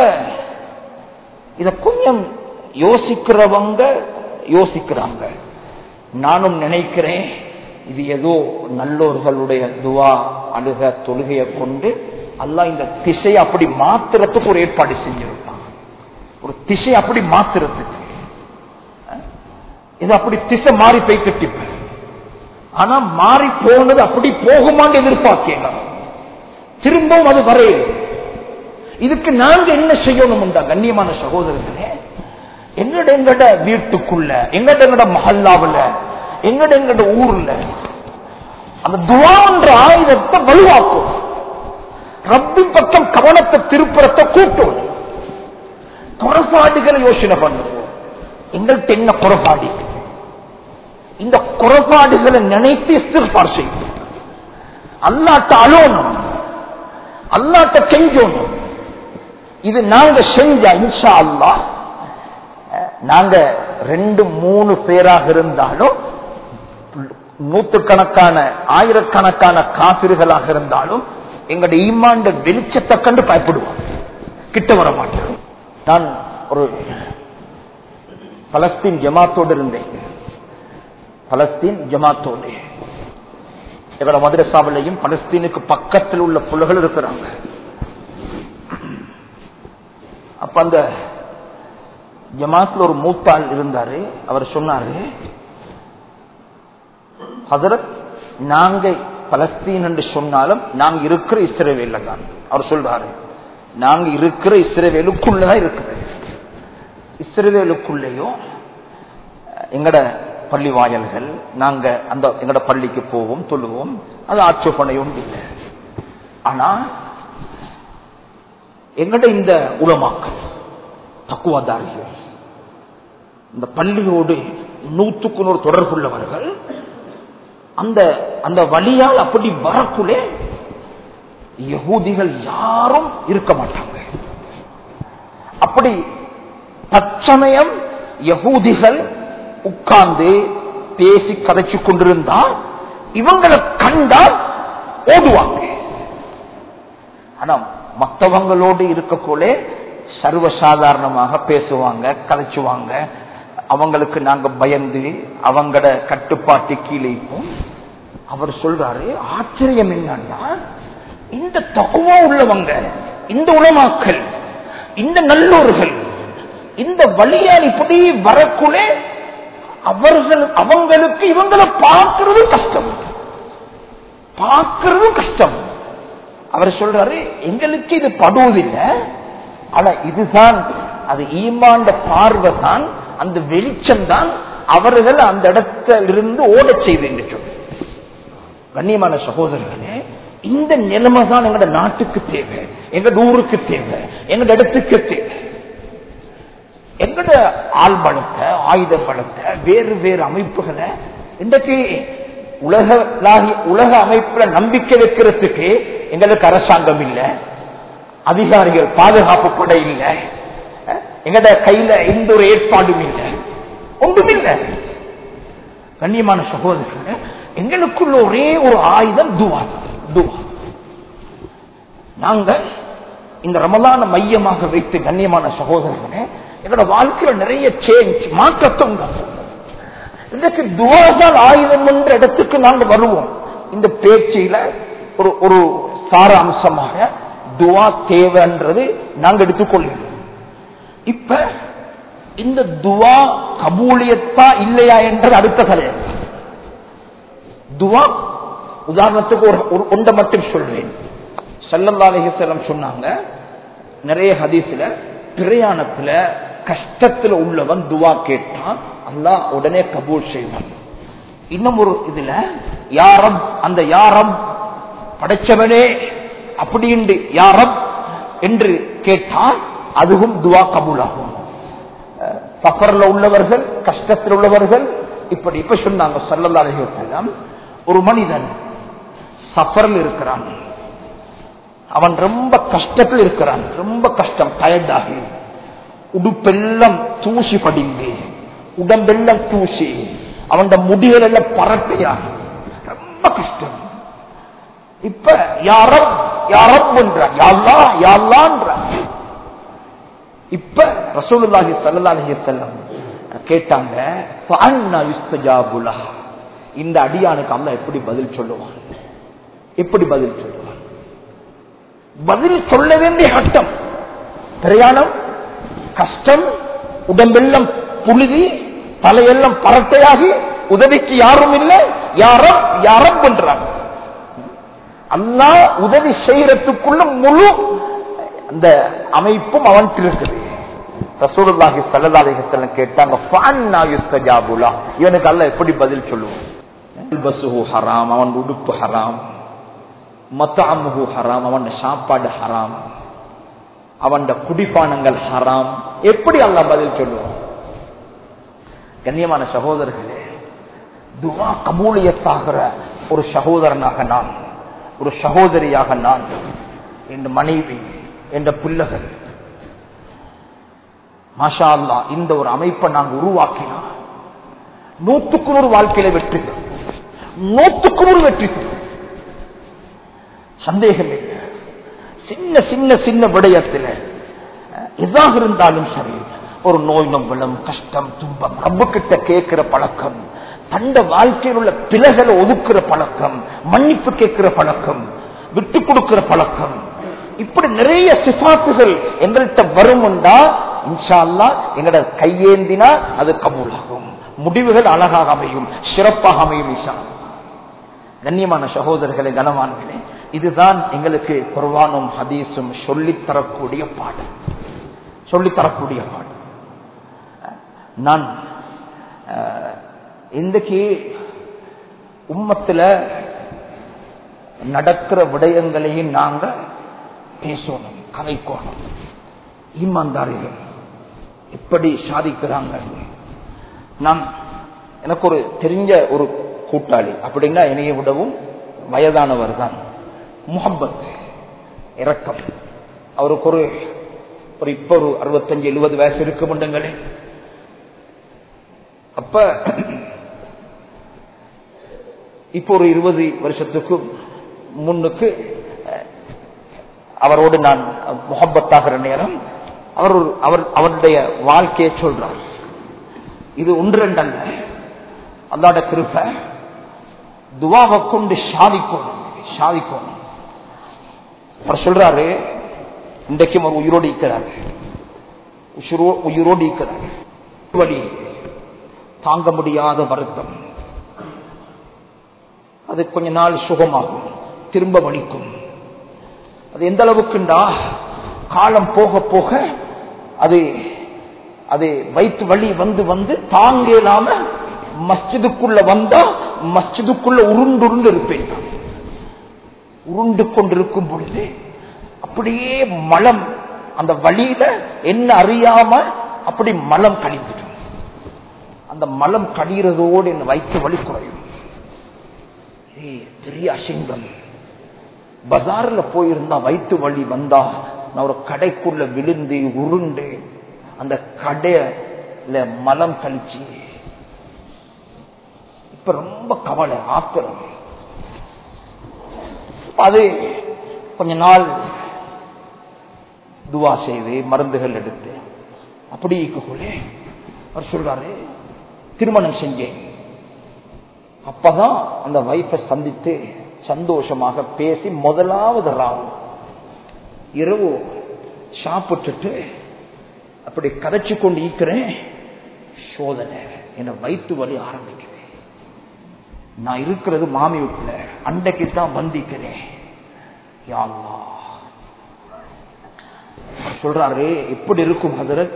இத கொஞ்சம் யோசிக்கிறவங்க யோசிக்கிறாங்க நானும் நினைக்கிறேன் இது ஏதோ நல்லோர்களுடைய துவா அழுக தொழுகையை கொண்டு அல்லாஹ் இந்த திசையை அப்படி மாத்துறதுக்கு ஒரு ஏற்பாடு செஞ்சிருக்கான் ஒரு திசை அப்படி மாத்துறதுக்கு அஹ், இது அப்படி திசை மாறி போய்கிட்டு இப்ப. ஆனா மாறி போனது அப்படி போகுமான்னு எதிர்பார்க்கலாம் திரும்பவும் அது வரையும் இதுக்கு நாங்க என்ன செய்யணும்டா கண்ணியமான சகோதரர்களே எங்கட எங்கட வீட்டுக்குள்ள எங்கட எங்கட மஹல்லாவுல எங்கட எங்கட ஊர்ல அந்த துவான்ற ஆயுதத்தை வலுவாக்கும் ரப்பின் பக்கம் கவனத்தை திருப்புறத்தை கூட்டும் குறைபாடுகளை யோசனை பண்ணுவோம் எங்கள்கிட்ட என்ன குறைபாடு இந்த குறைபாடுகளை நினைத்து இஸ்திஃபார் செய்யும் அல்லாட்ட அலோனும் அல்லாட்ட கெஞ்சோணும் இது நாங்க செஞ்சா இன்ஷா அல்லா நாங்க ரெண்டு மூணு பேராக இருந்தாலும் நூத்துக்கணக்கான ஆயிரக்கணக்கான காபிர்களாக இருந்தாலும் எங்களுடைய ஈமாண்ட வெளிச்சத்தை கண்டு பயப்படுவோம் கிட்ட வர மாட்டோம் நான் ஒரு பலஸ்தீன் ஜமாத்தோடு இருந்தேன் பலஸ்தீன் ஜமாத்தோடு எங்களோட மதுரசாவிலையும் பலஸ்தீனுக்கு பக்கத்தில் உள்ள புள்ளைகள் இருக்கிறாங்க அப்ப அந்த ஜமாத்துல ஒரு மூத்தாள் இருந்தாரு அவர் சொன்னாரு ஹதரத் நாங்க பலஸ்தீன் என்று சொன்னாலும் நாங்க இருக்கிற இஸ்ரேவேல தான் அவர் சொல்றாரு நாங்க இருக்கிற இஸ்ரேவேலுக்குள்ளதான் இருக்குது இஸ்ரேவேலுக்குள்ளேயும் எங்கட பள்ளி வாயல்கள் நாங்க அந்த எங்கட பள்ளிக்கு போவோம் தொழுவோம் அது ஆட்சேபனையும் இல்லை ஆனா எங்கட இந்த உலமாக்கள் தக்குவதாரிகள் இந்த பள்ளியோடு நூற்றுக்கு நூறு தொடர்புள்ளவர்கள் அந்த அந்த வழியால் அப்படி வரக்குள்ளே யகூதிகள் யாரும் இருக்க மாட்டாங்க அப்படி தற்சமயம் யகூதிகள் உட்கார்ந்து பேசி கதைச்சு கொண்டிருந்தா இவங்களை கண்டால் ஓடுவாங்க ஆனா மற்றவங்களோடு இருக்கக்குள்ளே சர்வசாதாரணமாக பேசுவாங்க கதைச்சுவாங்க அவங்களுக்கு நாங்க பயந்து அவங்களோட கட்டுப்பாட்டு கீழே இருப்போம். அவர் சொல்றாரு ஆச்சரியம் என்னன்னா இந்த தகுவா உள்ளவங்க இந்த உலமாக்கள் இந்த நல்லோர்கள் இந்த வழியால் இப்படி வரக்குள்ளே அவர்கள் அவங்களுக்கு இவங்களை பார்க்கிறது கஷ்டம் பார்க்கிறது கஷ்டம் அவர் சொல்றாரு எங்களுக்கு இது படுவதில்லை ஆனா இதுதான் அது ஈமாண்ட பார்வை தான் அந்த வெளிச்சம் தான் அவர்கள் அந்த இடத்திலிருந்து ஓடச் செய்து என்று சொல்லி கண்ணியமான சகோதரர்களே இந்த நிலைமை தான் எங்களோட நாட்டுக்கு தேவை எங்க ஊருக்கு தேவை எங்களோட இடத்துக்கு தேவை எங்கட ஆள் பலத்தை ஆயுத பலத்தை வேறு வேறு அமைப்புகளை இன்றைக்கு உலக உலக அமைப்புல நம்பிக்கை வைக்கிறதுக்கு எங்களுக்கு அரசாங்கம் இல்லை அதிகாரிகள் பாதுகாப்பு படை இல்லை எங்கட கையில எந்த ஒரு ஏற்பாடும் இல்லை ஒன்றும் இல்லை கண்ணியமான சகோதரர்கள் எங்களுக்குள்ள ஒரே ஒரு ஆயுதம் துவா துவா நாங்க இந்த ரமலான மையமாக வைத்து கண்ணியமான சகோதரர்களே எங்களோட வாழ்க்கையில நிறைய சேஞ்ச் மாற்றத்தை உண்டாகும் இன்றைக்கு துவாசால் ஆயுதம் என்ற இடத்துக்கு நாங்க வருவோம் இந்த பேச்சில ஒரு ஒரு சார அம்சமாக துவா தேவைன்றது நாங்க எடுத்துக்கொள்கிறோம் இப்ப இந்த துவா கபூலியத்தா இல்லையா என்றது அடுத்த கதை துவா உதாரணத்துக்கு ஒரு ஒரு ஒன்றை மட்டும் சொல்றேன் சல்லல்லா அலிஹலம் சொன்னாங்க நிறைய ஹதீஸ்ல பிரயாணத்துல கஷ்டத்துல உள்ளவன் துவா கேட்டான் அல்லாஹ் உடனே கபூல் செய்வான் இன்னும் ஒரு இதுல யாரம் அந்த யாரம் படைச்சவனே அப்படின்னு யாரம் என்று கேட்டால் அதுவும் துவா கபூலாகும் சஃபர்ல உள்ளவர்கள் கஷ்டத்தில் உள்ளவர்கள் இப்படி இப்ப சொன்னாங்க சல்லல்லா அலிஹலம் ஒரு மனிதன் சஃபர்ல இருக்கிறான் அவன் ரொம்ப கஷ்டத்தில் இருக்கிறான் ரொம்ப கஷ்டம் டயர்டாகி உடுப்பெல்லாம் தூசி படிந்து உடம்பெல்லாம் தூசி அவன் முடிகள் எல்லாம் பரட்டையாகி ரொம்ப கஷ்டம் இப்ப யாரம் யாரம் என்றான் யாழ்லா யாழ்லான்றான் இப்ப ரசூலுல்லாஹி ஸல்லல்லாஹு அலைஹி வஸல்லம் கேட்டாங்க ஃபஅன்னா யுஸ்தஜாபு லஹ் இந்த அடியானுக்கு அல்லாஹ் எப்படி பதில் சொல்லுவான் எப்படி பதில் சொல்லுவான் பதில் சொல்ல வேண்டிய கட்டம் பிரயாணம் கஷ்டம் உடம்பெல்லாம் புழுதி தலையெல்லாம் பரட்டையாகி உதவிக்கு யாரும் இல்லை யாரும் யாரும் பண்றாங்க அல்லா உதவி செய்யறதுக்குள்ள முழு அந்த அமைப்பும் அவன் இருக்குது ரசூலுல்லாஹி ஸல்லல்லாஹு அலைஹி வஸல்லம் கேட்டாங்க ஃபஅன்னா யுஸ்தஜாபுலா இவனுக்கு அல்லாஹ் எப்படி பதில் சொல்லுவான் பசுஹு ஹராம் அவன் உடுப்பு ஹராம் மத்தாமுஹு ஹராம் அவன் சாப்பாடு ஹராம் அவன் குடிப்பானங்கள் ஹராம் எப்படி அல்லாஹ் பதில் சொல்லுவான் கண்ணியமான சகோதரர்களே துவா கபூலியத்தாகிற ஒரு சகோதரனாக நான் ஒரு சகோதரியாக நான் என் மனைவி என்ற பிள்ளைகள் மாஷா அல்லா இந்த ஒரு அமைப்பை நாங்கள் உருவாக்கினோம் நூற்றுக்கு நூறு வாழ்க்கையில வெற்றி நூற்றுக்கு நூறு வெற்றி சந்தேகம் இல்லை சின்ன சின்ன சின்ன விடயத்தில் எதாக இருந்தாலும் சரி ஒரு நோய் நம்பலம் கஷ்டம் துன்பம் ரப்பு கிட்ட கேட்கிற பழக்கம் தண்ட வாழ்க்கையில் உள்ள பிழைகளை ஒதுக்குற பழக்கம் மன்னிப்பு கேட்கிற பழக்கம் விட்டு கொடுக்கிற பழக்கம் இப்படி நிறைய சிபாத்துகள் எங்கள்கிட்ட வரும்டா இன்ஷா அல்லா எங்கட கையேந்தினா அது கபூலாகும் முடிவுகள் அழகாக அமையும் சிறப்பாக அமையும் இஷா கண்ணியமான சகோதரர்களை கனவான்களே இதுதான் எங்களுக்கு குர்வானும் ஹதீஸும் சொல்லித்தரக்கூடிய பாடம் சொல்லித்தரக்கூடிய பாடம் நான் இன்றைக்கு உம்மத்தில் நடக்கிற விடயங்களையும் நாங்க பேசணும் கதைக்கோணும் ஈமான்தாரிகள் எப்படி சாதிக்கிறாங்க நான் எனக்கு ஒரு தெரிஞ்ச ஒரு கூட்டாளி அப்படின்னா என்னைய விடவும் வயதானவர் தான் முகப்பத் இரக்கம் அவருக்கு ஒரு ஒரு இப்ப ஒரு அறுபத்தஞ்சு எழுபது வயசு இருக்கு முண்டுங்களே அப்ப இப்போ ஒரு இருபது வருஷத்துக்கு முன்னுக்கு அஹ், அவரோடு நான் முகப்பத்தாகிற நேரம் அவர் ஒரு- அவர் அவருடைய வாழ்க்கையை சொல்றார் இது ஒன்றெண்டல்ல அல்லாட கிருப்ப துவாவை கொண்டு சாதிக்கணும் சாதிக்கணும் அவர் சொல்றாரு இன்றைக்கும் அவர் உயிரோடு இருக்கிறார் உயிரோ- உயிரோடு இருக்கிறார் வழி தாங்க முடியாத வருத்தம் அது கொஞ்ச நாள் சுகமாகும் திரும்ப வலிக்கும் அது எந்த அளவுக்குண்டா காலம் போக போக அது அது வயிற்று வலி வந்து வந்து தாங்க இல்லாம மஸ்ஜிதுக்குள்ள வந்தா மஸ்ஜிதுக்குள்ள உருண்டு உருண்டு இருப்பேன் நான். உருண்டு கொண்டிருக்கும் பொழுது அப்படியே மலம் அந்த வழியில என்ன அறியாம அப்படி மலம் கழிந்துடும் அந்த மலம் கழிகிறதோடு என் வயிற்று வலி குறையும் ஏய், பெரிய அசிங்கம் பஜார்ல போயிருந்தா வயிற்று வலி வந்தா நான் ஒரு கடைக்குள்ள விழுந்து உருண்டு அந்த கடையில மலம் கழிச்சு இப்ப ரொம்ப கவலை ஆத்திரம் அது கொஞ்ச நாள் துவா செய்து மருந்துகள் எடுத்து அப்படி இருக்கக்குள்ளே அவர் சொல்றாரு திருமணம் செஞ்சேன் அப்பதான் அந்த வைஃபை சந்தித்து சந்தோஷமாக பேசி முதலாவது ராவு இரவு சாப்பிட்டுட்டு அப்படி கதைச்சு கொண்டு ஈக்கிறேன் சோதனை என்ன வயிற்று வலி ஆரம்பிக்குது நான் இருக்கிறது மாமி வீட்டுல அண்டைக்கு தான் வந்திக்கிறேன் யா அல்லாஹ். அவர் சொல்றாரு எப்படி இருக்கும் ஹதரத்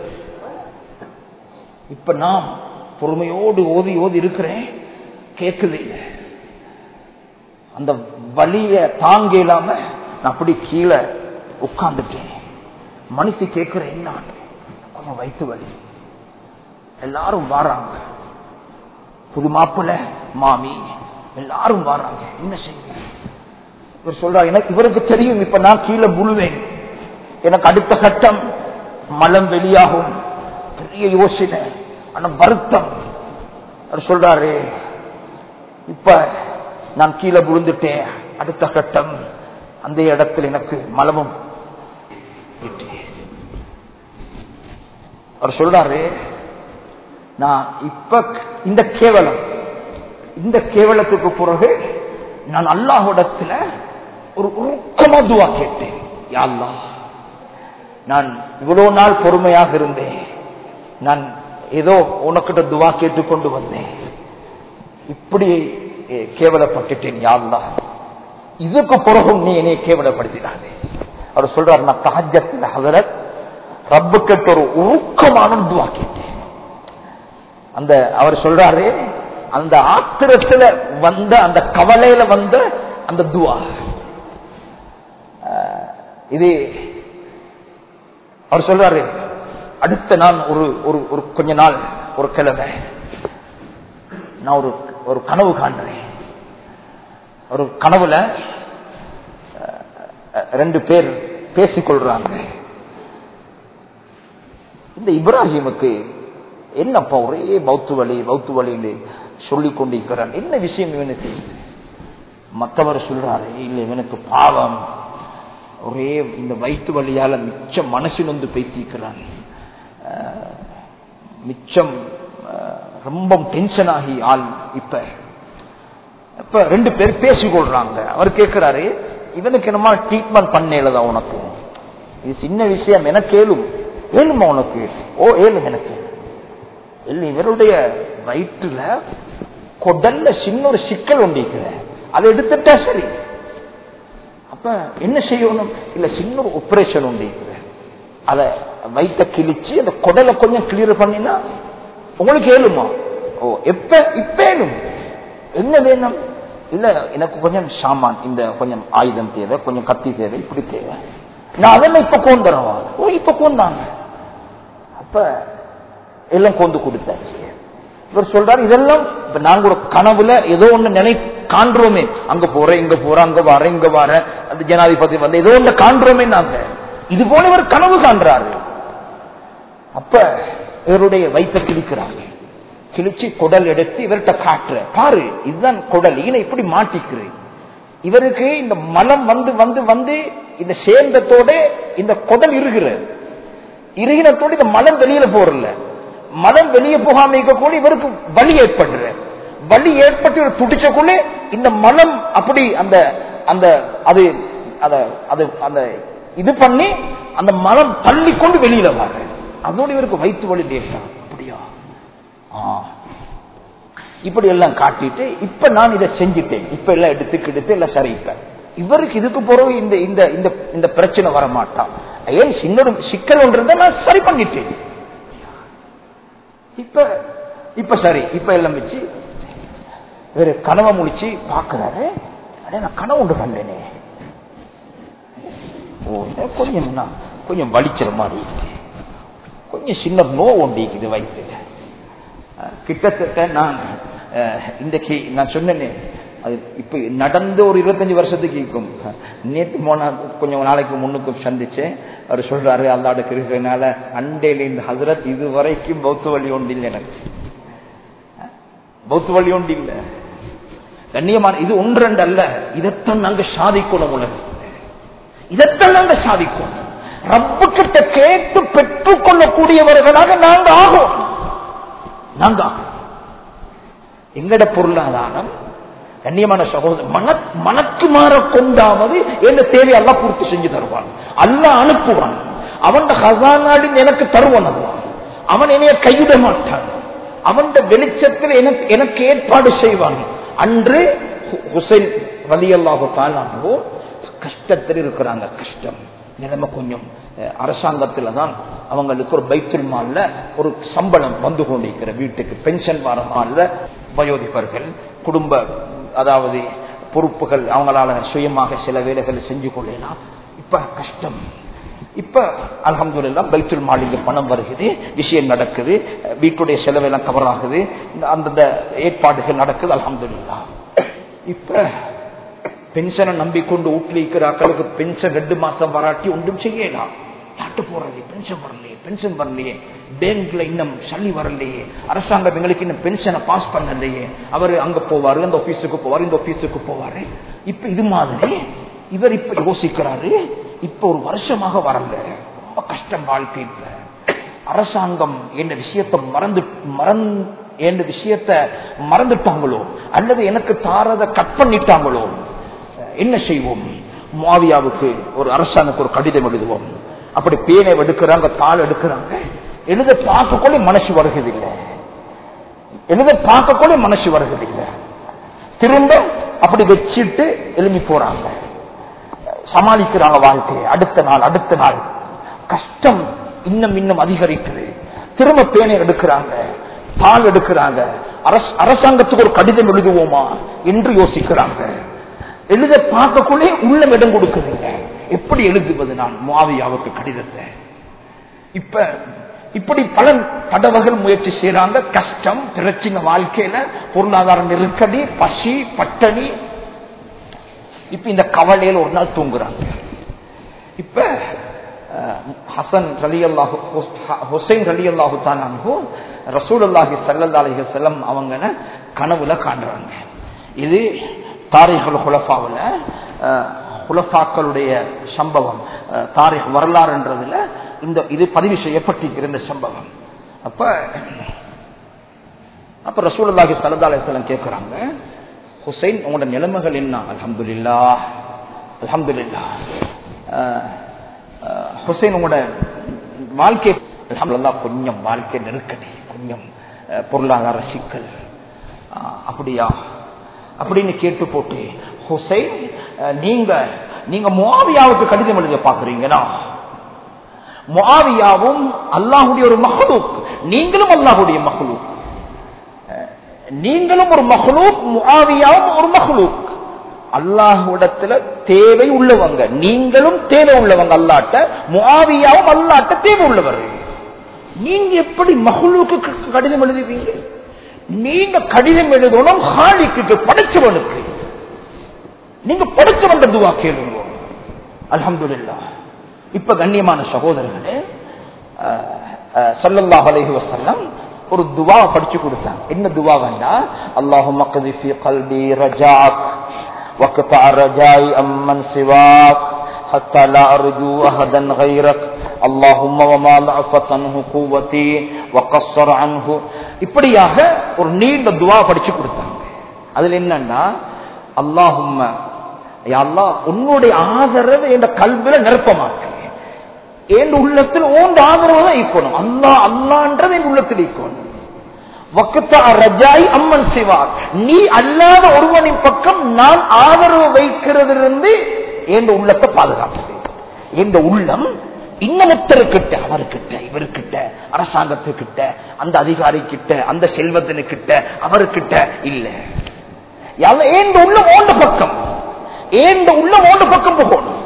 இப்ப நான் பொறுமையோடு ஓதி ஓதி இருக்கிறேன் கேட்குது இல்லை அந்த வலிய தாங்க இல்லாம நான் அப்படி கீழே உட்கார்ந்துட்டேன் மனுஷி கேட்கிறேன் என்ன கொஞ்சம் வயிற்று வலி எல்லாரும் வாராங்க புது மாப்பிள்ள மாமி எல்லாரும் வாராங்க என்ன செய்ய இவர் சொல்றார் எனக்கு இவருக்கு தெரியும் இப்ப நான் கீழே முழுவேன் எனக்கு அடுத்த கட்டம் மலம் வெளியாகும் பெரிய யோசனை ஆனா வருத்தம் அவர் சொல்றாரு இப்ப நான் கீழே விழுந்துட்டேன் அடுத்த கட்டம் அந்த இடத்தில் எனக்கு மலமும் இட்டு. அவர் சொல்றாரு நான் இப்ப இந்த கேவலம் இந்த கேவலத்துக்கு பிறகு நான் அல்லாஹ்விடத்துல ஒரு உருக்கமா துவா கேட்டேன் யா அல்லாஹ் நான் இவ்வளவு நாள் பொறுமையாக இருந்தேன் நான் ஏதோ உனக்கிட்ட துவா கேட்டுக்கொண்டு வந்தேன் இப்படி ஏ, கேவலப்பட்டுட்டேன் யா அல்லாஹ் இதுக்கு பிறகும் நீ என்னை கேவலப்படுத்தினாதே அவர் சொல்றார் நான் தஹஜத்தில் ஹதரத் ரப்பு கிட்ட ஒரு உருக்கமான துவா கேட்டேன் அந்த அவர் சொல்றாரு அந்த ஆத்திரத்துல வந்த அந்த கவலையில வந்த அந்த துவா அஹ், இது அவர் சொல்றாரு அடுத்த நான் ஒரு ஒரு ஒரு கொஞ்ச நாள் ஒரு கிழமை நான் ஒரு ஒரு கனவு காண்றேன் ஒரு கனவுல அஹ், அஹ், ரெண்டு பேர் பேசிக்கொள்றாங்க இந்த இப்ராஹிமுக்கு என்னப்பா ஒரே பௌத்து வழி பௌத்து வழின்னு சொல்லிக் கொண்டிருக்கிறான் என்ன விஷயம் இவனுக்கு மற்றவர் சொல்றாரு இல்ல இவனுக்கு பாவம் ஒரே இந்த வயிற்று வழியால மிச்சம் மனசு வந்து பேசிக்கிறான் மிச்சம் அஹ், ரொம்ப டென்ஷன் ஆகி ஆள் இப்ப இப்ப ரெண்டு பேர் பேசிக்கொள்றாங்க அவர் கேட்கிறாரு இவனுக்கு என்னமா ட்ரீட்மெண்ட் பண்ணலதான் உனக்கு இது சின்ன விஷயம் எனக்கு ஏழும் ஏழுமா உனக்கு ஓ ஏழும் எனக்கு இல்ல இவருடைய வயிற்றுல கொடல்ல சின்ன ஒரு சிக்கல் உண்டிருக்கிற அதை எடுத்துட்டா சரி அப்ப என்ன செய்யணும் இல்ல சின்ன ஒரு ஆபரேஷன் உண்டிருக்கிற அத வயிற்ற கிழிச்சு அந்த குடலை கொஞ்சம் கிளியர் பண்ணினா உங்களுக்கு ஏழுமா ஓ எப்ப இப்ப ஏழும் என்ன வேணும் இல்ல எனக்கு கொஞ்சம் சாமான் இந்த கொஞ்சம் ஆயுதம் தேவை கொஞ்சம் கத்தி தேவை இப்படி தேவை நான் அதெல்லாம் இப்ப கோந்துறவா ஓ இப்ப கோந்தாங்க அப்ப எல்லாம் கொண்டு கொடுத்தாச்சு இவர் சொல்றாரு இதெல்லாம் இப்ப நாங்க ஒரு கனவுல ஏதோ ஒண்ணு நினை காண்றோமே அங்க போறேன் இங்க போறேன் அங்க வரேன் இங்க வரேன் அந்த ஜனாதிபதி வந்து ஏதோ ஒண்ணு காண்றோமே நாங்க இது போல இவர் கனவு காண்றாரு அப்ப இவருடைய வயிற்ற கிழிக்கிறாங்க கிழிச்சு குடல் எடுத்து இவர்கிட்ட காட்டுற பாரு இதுதான் குடல் ஈன இப்படி மாட்டிக்கிறேன் இவருக்கு இந்த மலம் வந்து வந்து வந்து இந்த சேர்ந்தத்தோட இந்த குடல் இருகிற இருகினத்தோட இந்த மலம் வெளியில போறல மலம் வெளியே போகாம இருக்கக்கூட இவருக்கு வலி ஏற்படுற வலி ஏற்பட்டு இவர் துடிச்சக்குள்ள இந்த மலம் அப்படி அந்த அந்த அது அத அது அந்த இது பண்ணி அந்த மலம் தள்ளி கொண்டு வெளியில வர அதோட இவருக்கு வயிற்று வலி லேசா அப்படியா ஆ இப்படி எல்லாம் காட்டிட்டு இப்ப நான் இதை செஞ்சுட்டேன் இப்ப எல்லாம் எடுத்து எடுத்து எல்லாம் சரிப்பேன் இவருக்கு இதுக்கு பிறகு இந்த இந்த இந்த இந்த பிரச்சனை வர மாட்டான் ஏன் சின்ன சிக்கல் ஒன்று இருந்தா நான் சரி பண்ணிட்டேன் இப்ப இப்ப சரி இப்ப எல்லாம் வச்சு இவரு கனவை முடிச்சு பாக்குறாரு அடே நான் கனவு ஒன்று கண்டேனே ஓ இது கொஞ்சம் என்ன, கொஞ்சம் வலிக்கிற மாதிரி இருக்கு. கொஞ்சம் சின்ன நோ ஒண்டிக்குது வயிற்று அஹ் கிட்டத்தட்ட நான் அஹ், இன்றைக்கு நான் சொன்னேனே அது இப்ப நடந்து ஒரு இருபத்தஞ்சு வருஷத்துக்கு இருக்கும் நேற்று போன கொஞ்சம் நாளைக்கு முன்னுக்கும் சந்திச்சேன் அவர் சொல்றாரு அல்லாட இருக்கிறதுனால அண்டையில இந்த ஹசரத் இது வரைக்கும் பௌத்த வழி ஒன்று இல்லை எனக்கு பௌத்த வழி ஒன்று இல்லை கண்ணியமான இது ஒன்றெண்டு அல்ல இதைத்தான் நாங்க சாதிக்கணும் உலகம் இதைத்தான் நாங்க சாதிக்கணும் ரப்பு கிட்ட கேட்டு பெற்றுக் கொள்ளக்கூடியவர்களாக நாங்க ஆகும் நாங்க ஆகும். எங்கட பொருளாதாரம் கண்ணியமான சகோதரர் மன மனக்கு மாற கொண்டாவது என்ன தேவை எல்லாம் பூர்த்தி செஞ்சு தருவான் அல்ல அனுப்புவான் அவன் ஹசானாடி எனக்கு தருவான் அவன் அவன் என்னைய கைவிட மாட்டான் அவன் வெளிச்சத்தில் எனக்கு எனக்கு ஏற்பாடு செய்வான் அன்று ஹு- ஹுசைன் ரலியல்லாஹு தாலானோ கஷ்டத்தில் இருக்கிறாங்க கஷ்டம் நிலைமை கொஞ்சம் அஹ், அரசாங்கத்துல தான் அவங்களுக்கு ஒரு பைத்துல் மால்ல ஒரு சம்பளம் வந்து கொண்டிருக்கிற வீட்டுக்கு பென்ஷன் வர மால்ல வயோதிபர்கள் குடும்ப அதாவது பொறுப்புகள் அவங்களால சுயமாக சில வேலைகளை செஞ்சு கொள்ளலாம் இப்ப கஷ்டம் இப்ப அல்ஹம்துலில்லாஹ் பைத்துல் மாலிங்க பணம் வருகுது விஷயம் நடக்குது அஹ், வீட்டுடைய செலவெல்லாம் கவர் ஆகுது இந்த- அந்தந்த ஏற்பாடுகள் நடக்குது அல்ஹம்துலில்லாஹ் இப்ப பென்ஷனை நம்பிக்கொண்டு வீட்டில் இருக்கிற அக்களுக்கு பென்ஷன் ரெண்டு மாசம் வராட்டி ஒன்றும் செய்யலாம் நாட்டு போறது பென்ஷன் வரலையே பென்ஷன் வரலையே பேங்க்ல இன்னும் சல்லி வரலையே அரசாங்கம் எங்களுக்கு இன்னும் பென்ஷனை பாஸ் பண்ணலையே அவர் அங்க போவாரு அந்த ஆபீஸுக்கு போவாரு இந்த ஆபீஸுக்கு போவாரு இப்ப இது மாதிரி இவர் இப்ப யோசிக்கிறாரு இப்ப ஒரு வருஷமாக வரல ரொம்ப கஷ்டம் வாழ்க்கை இப்ப அரசாங்கம் என்ற விஷயத்தை மறந்து மறந் என்ற விஷயத்தை மறந்துட்டாங்களோ அல்லது எனக்கு தாரத கட் பண்ணிட்டாங்களோ என்ன செய்வோம் மாவியாவுக்கு ஒரு அரசாங்கத்துக்கு ஒரு கடிதம் எழுதுவோம் அப்படி பேனை எடுக்கிறாங்க தாள் எடுக்கிறாங்க எழுத பார்க்கக்கூட மனசு வருகிறதில்லை எழுத பார்க்கக்கூட மனசு வருகிறதில்லை திரும்ப அப்படி வச்சிட்டு எழுப்பி போறாங்க சமாளிக்கிறாங்க வாழ்க்கையை அடுத்த நாள் அடுத்த நாள் கஷ்டம் இன்னும் இன்னும் அதிகரிக்குது திரும்ப பேனை எடுக்கிறாங்க தாள் எடுக்கிறாங்க அரச- அரசாங்கத்துக்கு ஒரு கடிதம் எழுதுவோமா என்று யோசிக்கிறாங்க எழுத பார்க்கக்குள்ளே உள்ளம் இடம் கொடுக்குதுங்க எப்படி எழுதுவது நான் மாவியாவுக்கு கடிதத்தை இப்ப இப்படி பல தடவைகள் முயற்சி செய்யறாங்க கஷ்டம் பிரச்சனை வாழ்க்கையில பொருளாதார நெருக்கடி பசி பட்டணி இப்ப இந்த கவலையில ஒரு நாள் தூங்குறாங்க இப்ப அஹ், ஹசன் ரலி அல்லாஹு ஹுசைன் ரலி அல்லாஹு தான் ரசூல் அல்லாஹி சல்லா அலி செல்லம் அவங்க கனவுல காண்றாங்க இது தாரிகள் ஹுலஃபாவில் ஹுலஃபாக்களுடைய சம்பவம் அஹ், தாரிக் வரலாறுன்றதுல இந்த இது பதிவு செய்யப்பட்டிருக்கிற இந்த சம்பவம் அப்ப அப்ப ரசூலுல்லாஹி ஸல்லல்லாஹு அலைஹி வஸல்லம் கேக்குறாங்க ஹுசைன் உங்களோட நிலைமைகள் என்ன அல்ஹம்துலில்லாஹ் அல்ஹம்துலில்லாஹ் அஹ், அஹ், ஹுசைன் உங்களோட வாழ்க்கை அல்ஹம்துலில்லாஹ் கொஞ்சம் வாழ்க்கை நெருக்கடி கொஞ்சம் அஹ், பொருளாதார சிக்கல் அஹ், அப்படியா அப்படின்னு கேட்டு போட்டு ஹுசைன் அஹ், நீங்க நீங்க முஆவியாவுக்கு கடிதம் எழுத பாக்குறீங்கன்னா முஆவியாவும் அல்லாஹுடைய ஒரு மஹ்லூக் நீங்களும் அல்லாஹுடைய மஹ்லூக் நீங்களும் ஒரு மஹ்லூக் முஆவியாவும் ஒரு மஹ்லூக் அல்லாஹ்விடத்துல தேவை உள்ளவங்க நீங்களும் தேவை உள்ளவங்க அல்லாட்ட முஆவியாவும் அல்லாட்ட தேவை உள்ளவர் நீங்க எப்படி மஹ்லூக்கு கடிதம் எழுதுவீங்க நீங்க கடிதம் எழுதணும் ஹாலிக்கு படைச்சவனுக்கு நீங்க படைச்சவன் துவா கேளுங்க அல்ஹம்துலில்லாஹ் இப்ப கண்ணியமான சகோதரர்களே சல்லல்லாஹு அலைஹி வஸல்லம் ஒரு துவா படிச்சு கொடுத்தாங்க என்ன துவா வேண்டா அல்லாஹும் மக்தி ஃபி கல்பி ரஜாக் وقطع رجائي أمن سواك حتى لا أرجو أحدا غيرك اللهم وما ضعفت عنه قوتي وقصر عنه இப்படியாக ஒரு நீண்ட துவா படிச்சு கொடுத்தாங்க அதுல என்னன்னா அல்லாஹும்ம யா அல்லாஹ் உன்னுடைய ஆதரவு என்ற கல்வில நிரப்ப மாட்டேன் என் உள்ளத்தில் ஓந்த ஆதரவு தான் இருக்கணும் அல்லா அல்லான்றது என் உள்ளத்தில் இருக்கணும் அம்மன் சிவார் நீ அல்லாத ஒருவனின் பக்கம் நான் ஆதரவு வைக்கிறதிலிருந்து என் உள்ளத்தை பாதுகாப்பது எந்த உள்ளம் இன்னமொத்தருக்கிட்ட அவர்கிட்ட இவருக்கிட்ட அரசாங்கத்துக்கிட்ட அந்த அதிகாரி கிட்ட அந்த செல்வத்தினுக்கிட்ட அவருக்கிட்ட இல்ல ஏந்த உள்ளம் ஓண்ட பக்கம் ஏந்த உள்ளம் ஓண்ட பக்கம் போகணும்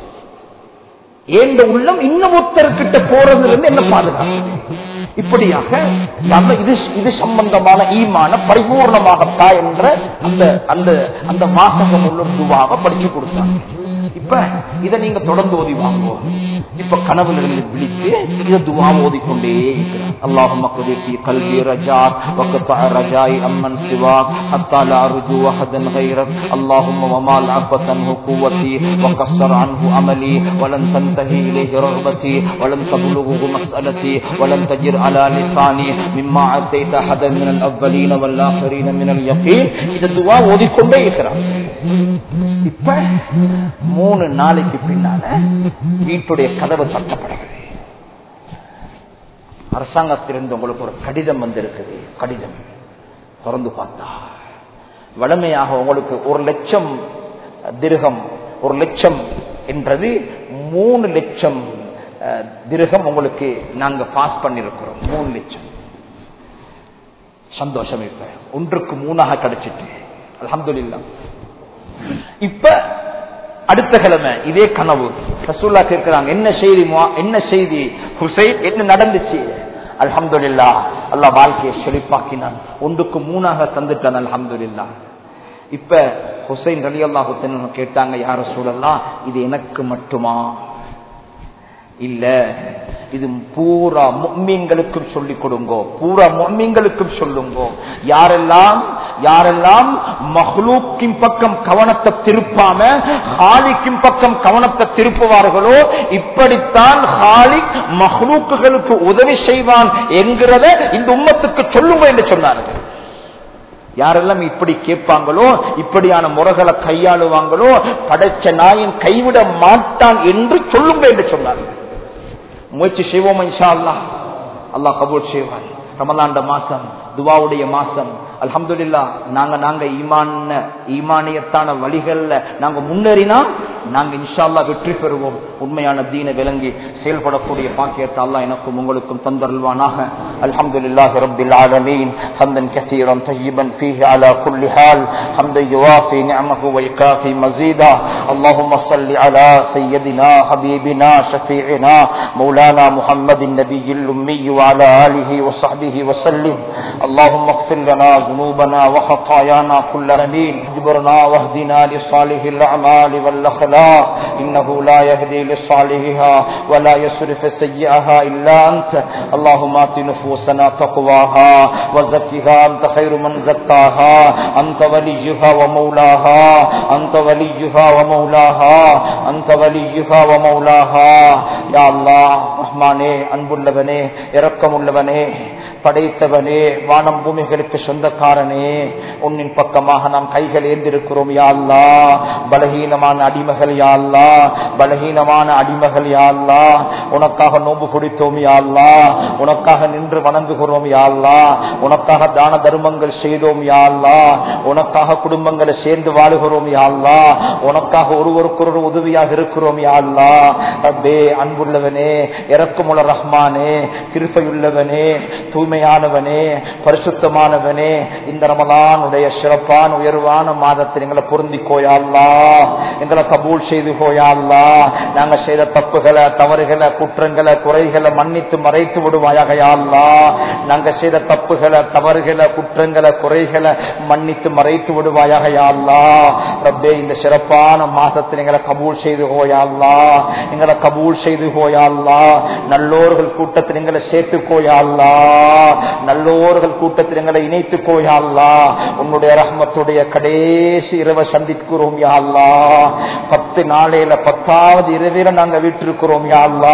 ஏந்த உள்ளம் இன்னமொத்தருக்கிட்ட போறதுல இருந்து என்ன பாதுகாப்பு இப்படியாக நம்ம இது இது சம்பந்தமான ஈமான பரிபூர்ணமாகத்தா என்ற அந்த அந்த அந்த வாசகம் உள்ள துவாவை படிச்சு கொடுத்தாங்க இப்ப இதை நீங்க தொடர்ந்து ஓதி வாங்குவோம் இப்ப கனவுல இருந்து விழித்து இதை துவா ஓதிக்கொண்டே அல்லாஹும் மக்குதி கல்வி ரஜா وقطع رجاء أمن سواك حتى لا أرجو أحدا غيرك اللهم وما لعبت عنه قوتي وقصر عنه عملي ولن تنتهي إليه رغبتي ولن تبلغه مسألتي ولن تجر على لساني مما عديت أحدا من الأولين والآخرين من اليقين إذا الدعاء ஓதிக்கொண்டே இருக்கிறார் இப்ப மூணு நாளைக்கு பின்னால வீட்டுடைய கதவு தட்டப்படுகிறது அரசாங்கத்திலிருந்து உங்களுக்கு ஒரு கடிதம் வந்திருக்குது கடிதம் திறந்து பார்த்தா வளமையாக உங்களுக்கு ஒரு லட்சம் திருகம் ஒரு லட்சம் என்றது மூணு லட்சம் திருகம் உங்களுக்கு நாங்க பாஸ் பண்ணிருக்கிறோம் மூணு லட்சம் சந்தோஷம் இப்ப ஒன்றுக்கு மூணாக கிடைச்சிட்டு அலமதுல்லா இப்ப அடுத்த கிழமை இதே கனவு ரசூல்லா கேட்கிறாங்க என்ன செய்தி என்ன செய்தி ஹுசைன் என்ன நடந்துச்சு அல்ஹம்துல்லா அல்லா வாழ்க்கையை செழிப்பாக்கினான் ஒன்றுக்கு மூணாக தந்துட்டான் அல்ஹம்துல்லா இப்ப ஹுசைன் ரலி அல்லாஹு கேட்டாங்க யார சூழல்லாம் இது எனக்கு மட்டுமா இல்ல இது பூரா மும்மீன்களுக்கும் சொல்லிக் கொடுங்கோ பூரா மும்மீன்களுக்கும் சொல்லுங்கோ யாரெல்லாம் யாரெல்லாம் மஹ்லூக்கின் பக்கம் கவனத்தை திருப்பாம ஹாலிக்கின் பக்கம் கவனத்தை திருப்புவார்களோ இப்படித்தான் ஹாலிக் மஹ்லூக்குகளுக்கு உதவி செய்வான் என்கிறத இந்த உம்மத்துக்கு சொல்லுங்க என்று சொன்னார்கள் யாரெல்லாம் இப்படி கேட்பாங்களோ இப்படியான முறைகளை கையாளுவாங்களோ படைச்ச நாயன் கைவிட மாட்டான் என்று சொல்லுங்க என்று சொன்னார்கள் முயற்சி செய்வோம் இன்ஷா அல்லா அல்லாஹ் கபூர் செய்வான் ரமலாண்ட மாசம் துவாவுடைய மாசம் அல்ஹம்துல்லா நாங்க நாங்க ஈமான ஈமானியத்தான வழிகள்ல நாங்க முன்னேறினா நாங்க இன்ஷால்லா வெற்றி பெறுவோம் உண்மையான தீன விளங்கி செயல்படக்கூடிய பாக்கியத்தை அல்லா எனக்கும் உங்களுக்கும் தந்தருள்வானாக அல்ஹம்துலில்லாஹி ரப்பில் ஆலமீன் ஹம்தன் கஸீரன் طيبا فيه على كل حال حمدا يوافي نعمه ويكافي مزيدا اللهم صل على سيدنا حبيبنا شفيعنا مولانا محمد النبي الأمي وعلى آله وصحبه وسلم اللهم اغفر لنا ذنوبنا وخطايانا كل رمين اجبرنا واهدنا لصالح الأعمال والأخلاق إنه لا يهدي لصالحها ولا يصرف سيئها إلا أنت اللهم آت نفوسنا تقواها وزكها أنت خير من زكاها أنت وليها ومولاها أنت وليها ومولاها أنت وليها ومولاها يا الله ரஹ்மானே அன்புள்ளவனே இரக்கமுள்ளவனே படைத்தவனே வானம் பூமிகளுக்கு சொந்தக்காரனே உன்னின் பக்கமாக நாம் கைகள் ஏந்திருக்கிறோம் யாழ்லா பலகீனமான அடிமகள் யாழ்லா பலகீனமான அடிமகள் யாழ்லா உனக்காக நோம்பு பிடித்தோம் யாழ்லா உனக்காக நின்று வணங்குகிறோம் யாழ்லா உனக்காக தான தர்மங்கள் செய்தோம் யாழ்லா உனக்காக குடும்பங்களை சேர்ந்து வாழுகிறோம் யாழ்லா உனக்காக ஒருவருக்கொரு உதவியாக இருக்கிறோம் யாழ்லா ரப்பே அன்புள்ளவனே இறக்கமுள்ள ரஹ்மானே கிருப்பையுள்ளவனே தூய்மையானவனே பரிசுத்தமானவனே இந்த ரமலானுடைய சிறப்பான உயர்வான மாதத்தில் எங்களை பொருந்திக்கோயாள்லா எங்களை கபூல் செய்து கோயாள்லா நாங்க நாங்க செய்த தப்புகளை தவறுகளை குற்றங்களை குறைகளை மன்னித்து மறைத்து விடுவாயாக யா அல்லா நாங்க செய்த தப்புகளை தவறுகளை குற்றங்களை குறைகளை மன்னித்து மறைத்து விடுவாயாக யா அல்லா ரப்பே இந்த சிறப்பான மாசத்தில் எங்களை கபூல் செய்து கோயாள்லா எங்களை கபூல் செய்து கோயாள்லா நல்லோர்கள் கூட்டத்தில் எங்களை சேர்த்து கோயாள்லா நல்லோர்கள் கூட்டத்தில் எங்களை இணைத்து கோயாள்லா உன்னுடைய ரஹ்மத்துடைய கடைசி இரவை சந்திக்கிறோம் யாழ்லா பத்து நாளையில பத்தாவது இரவில நாங்க வீட்டிருக்கிறோம் யாழ்லா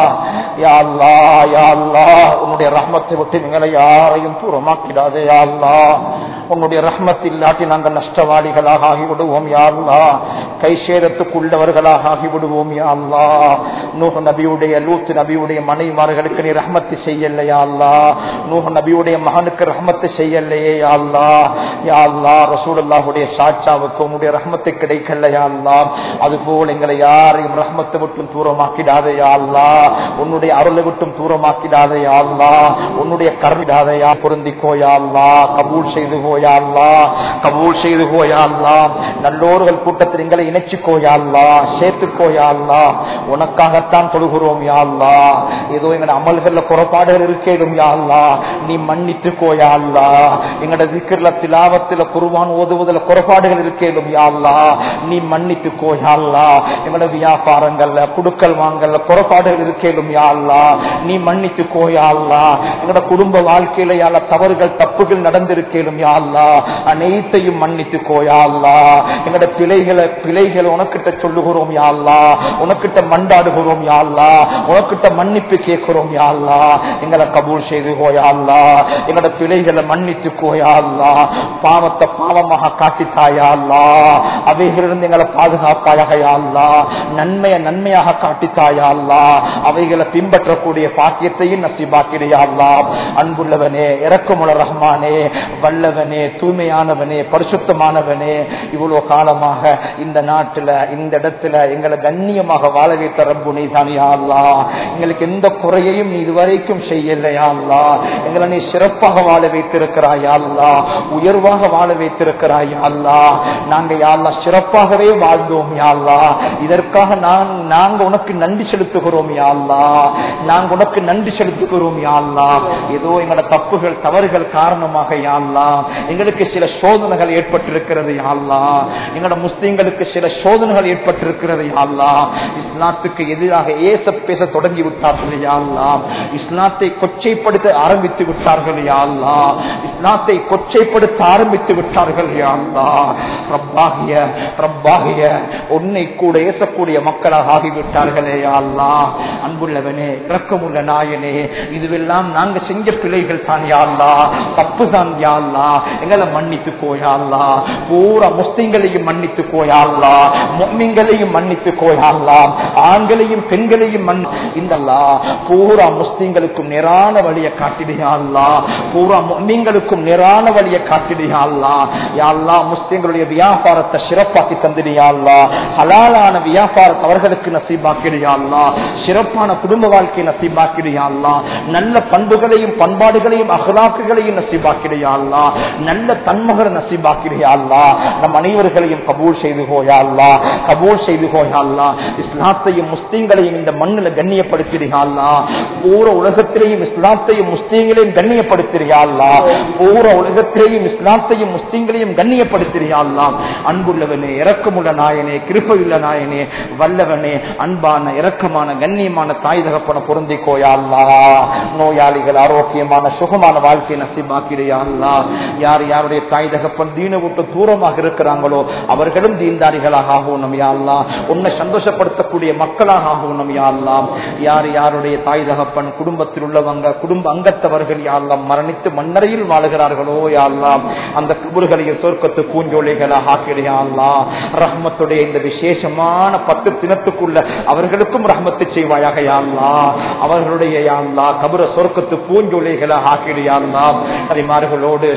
யாழ்லா யாழ்லா உன்னுடைய ரஹ்மத்தை விட்டு எங்களை யாரையும் தூரமாக்கிடாதே யாழ்லா உன்னுடைய ரஹ்மத் இல்லாட்டி நாங்கள் நஷ்டவாளிகளாக ஆகிவிடுவோம் யாழ்லா கை சேதத்துக்குள்ளவர்களாக ஆகிவிடுவோம் யாழ்லா நூஹ நபியுடைய லூத் நபியுடைய மனைமார்களுக்கு நீ ரஹ்மத்து செய்யலையா அல்லா நூஹ நபியுடைய மகனுக்கு ரஹ்மத்து செய்யலையே யாழ்லா யாழ்லா ரசூலுல்லாஹுடைய சாட்சாவுக்கு உன்னுடைய ரஹ்மத்து கிடைக்கலையா அல்லா அதுபோல் எங்களை யாரையும் ரஹ்மத்தை விட்டும் தூரமாக்கிடாதே யாழ்லா உன்னுடைய அருளை விட்டும் தூரமாக்கிடாதே யாழ்லா உன்னுடைய கருவிடாதையா பொருந்திக்கோயா அல்லா கபூல் செய்து கோயா அல்லா கபூல் செய்து கோயா அல்லா நல்லோர்கள் கூட்டத்தில் எங்களை இணைச்சுக்கோயா அல்லா சேர்த்துக்கோயா அல்லா உனக்காகத்தான் தொழுகிறோம் யா அல்லா ஏதோ எங்க அமல்கள்ல குறைபாடுகள் இருக்கேடும் யா அல்லா நீ மன்னித்து கோயா அல்லா எங்கட விக்கிரல திலாவத்துல குருவான் ஓதுவதில் குறைபாடுகள் இருக்கேடும் யா அல்லா நீ மன்னித்து கோயா அல்லா எங்கட வியாபாரங்கள்ல குடுக்கல் வாங்கல்ல குறைபாடுகள் இருக்கேடும் யா அல்லா நீ மன்னித்து கோயா அல்லா எங்கட குடும்ப வாழ்க்கையில யால தவறுகள் தப்புகள் நடந்திருக்கேடும் யா அல்லா அனைத்தையும் மன்னித்து கோயா அல்லா எங்கட பிழைகளை பிழைகளை உனக்கிட்ட சொல்லுகிறோம் யா அல்லா உனக்கிட்ட மண்டாடுகிறோம் யா அல்லா உனக்கிட்ட மன்னிப்பு கேட்கிறோம் யா அல்லா எங்களை கபூல் செய்து கோயா அல்லா எங்கட பிழைகளை மன்னித்து கோயா அல்லா பாவத்தை பாவமாக காட்டித்தாயா அல்லா அவைகளிலிருந்து எங்களை பாதுகாப்பாயாக யா அல்லா நன்மையை நன்மையாக காட்டித்தாயா அல்லா அவைகளை பின்பற்றக்கூடிய பாக்கியத்தையும் நசிபாக்கிடையா அல்லா அன்புள்ளவனே இறக்கமுள்ள ரஹ்மானே வல்லவனே தூய்மையானவனே பரிசுத்தமானவனே இவ்வளவு காலமாக இந்த நாட்டுல இந்த இடத்துல எங்களை கண்ணியமாக வாழ வைத்த ரப்பு நீ தானியா எங்களுக்கு எந்த குறையையும் நீ இதுவரைக்கும் செய்யலையா அல்லா எங்களை நீ சிறப்பாக வாழ வைத்திருக்கிறாயா அல்லா உயர்வாக வாழ வைத்திருக்கிறாயா அல்லா நாங்க யாழ்லா சிறப்பாகவே வாழ்ந்தோம் யாழ்லா இதற்காக நான் நாங்க உனக்கு நன்றி செலுத்துகிறோம் யாழ்லா நாங்க உனக்கு நன்றி செலுத்துகிறோம் யாழ்லா ஏதோ எங்களோட தப்புகள் தவறுகள் காரணமாக யாழ்லா எங்களுக்கு சில சோதனைகள் ஏற்பட்டிருக்கிறது யாழ்லா எங்களோட முஸ்லீம்களுக்கு சில சோதனைகள் ஏற்பட்டிருக்கிறது யாழ்லா இஸ்லாத்துக்கு எதிராக ஏச பேச தொடங்கி விட்டார்கள் யாழ்லா இஸ்லாத்தை கொச்சைப்படுத்த ஆரம்பித்து விட்டார்கள் யாழ்லா இஸ்லாத்தை கொச்சைப்படுத்த ஆரம்பித்து விட்டார்கள் யாழ்லா ரப்பாகிய ரப்பாகிய உன்னை கூட ஏசக்கூடிய மக்களாக ஆகிவிட்டார்களே யாழ்லா அன்புள்ளவனே இறக்கமுள்ள நாயனே இதுவெல்லாம் நாங்க செஞ்ச பிள்ளைகள் தான் யாழ்லா தப்பு தான் யாழ்லா எங்களை மன்னித்து கோயாள்லா பூரா முஸ்லிம்களையும் மன்னித்து கோயாள்லா மொம்மிங்களையும் மன்னித்து கோயாள்லா ஆண்களையும் பெண்களையும் மன் இந்த பூரா முஸ்லிம்களுக்கும் நேரான வழியை காட்டிடுயாள்லா பூரா மொம்மிங்களுக்கும் நேரான வழியை காட்டிடுயாள்லா யாழ்லா முஸ்லிம்களுடைய வியாபாரத்தை சிறப்பாக்கி தந்திரியாள்லா ஹலாலான வியாபாரத்தை அவர்களுக்கு நசீபாக்கிடுயாள்லா சிறப்பான குடும்ப வாழ்க்கையை நசீபாக்கிடுயாள்லா நல்ல பண்புகளையும் பண்பாடுகளையும் அகலாக்குகளையும் நசீபாக்கிடுயாள்லா நல்ல தன்மகர் நசீபாக்கிடுயாள்லா நம் அனைவர்களையும் கபூல் செய்து கோயாள்லா கபூல் செய்து கோயாள்லா இஸ்லாத்தையும் முஸ்லீம்களையும் இந்த மண்ணில் கண்ணியப்படுத்திடுகாள்லா பூர உலகத்திலேயும் இஸ்லாத்தையும் முஸ்லீம்களையும் கண்ணியப்படுத்திடுகாள்லா பூர உலகத்திலேயும் இஸ்லாத்தையும் முஸ்லீம்களையும் கண்ணியப்படுத்திடுகாள்லா அன்புள்ளவனே இறக்கமுள்ள நாயனே கிருப்பையுள்ள நாயனே வல்லவனே அன்பான இரக்கமான கண்ணியமான தாய் தகப்பன பொருந்தி கோயாள்லா நோயாளிகள் ஆரோக்கியமான சுகமான வாழ்க்கை நசிபாக்கிடையாள்லா யார் யாருடைய தாய் தகப்பன் தீன விட்டு தூரமாக இருக்கிறாங்களோ அவர்களும் தீன்தாரிகளாக ஆகணும் யாழ்லா உன்னை சந்தோஷப்படுத்தக்கூடிய மக்களாக ஆகணும் யாழ்லாம் யார் யாருடைய தாய் தகப்பன் குடும்பத்தில் உள்ளவங்க குடும்ப அங்கத்தவர்கள் யாழ்லாம் மரணித்து மண்ணறையில் வாழுகிறார்களோ யாழ்லாம் அந்த குபுர்களையும் சொர்க்கத்து பூஞ்சோலைகளாக ஆக்கிடையாள்லா ரஹ்மத்துடைய இந்த விசேஷமான பத்து தினத்துக்குள்ள அவர்களுக்கும் ரஹ்மத்து செய்வாயாக யாழ்லா அவர்களுடைய யாழ்லா கபுர சொர்க்கத்து பூஞ்சோலைகளாக ஆக்கிடையாள்லா அதிமார்களோடு சுகதா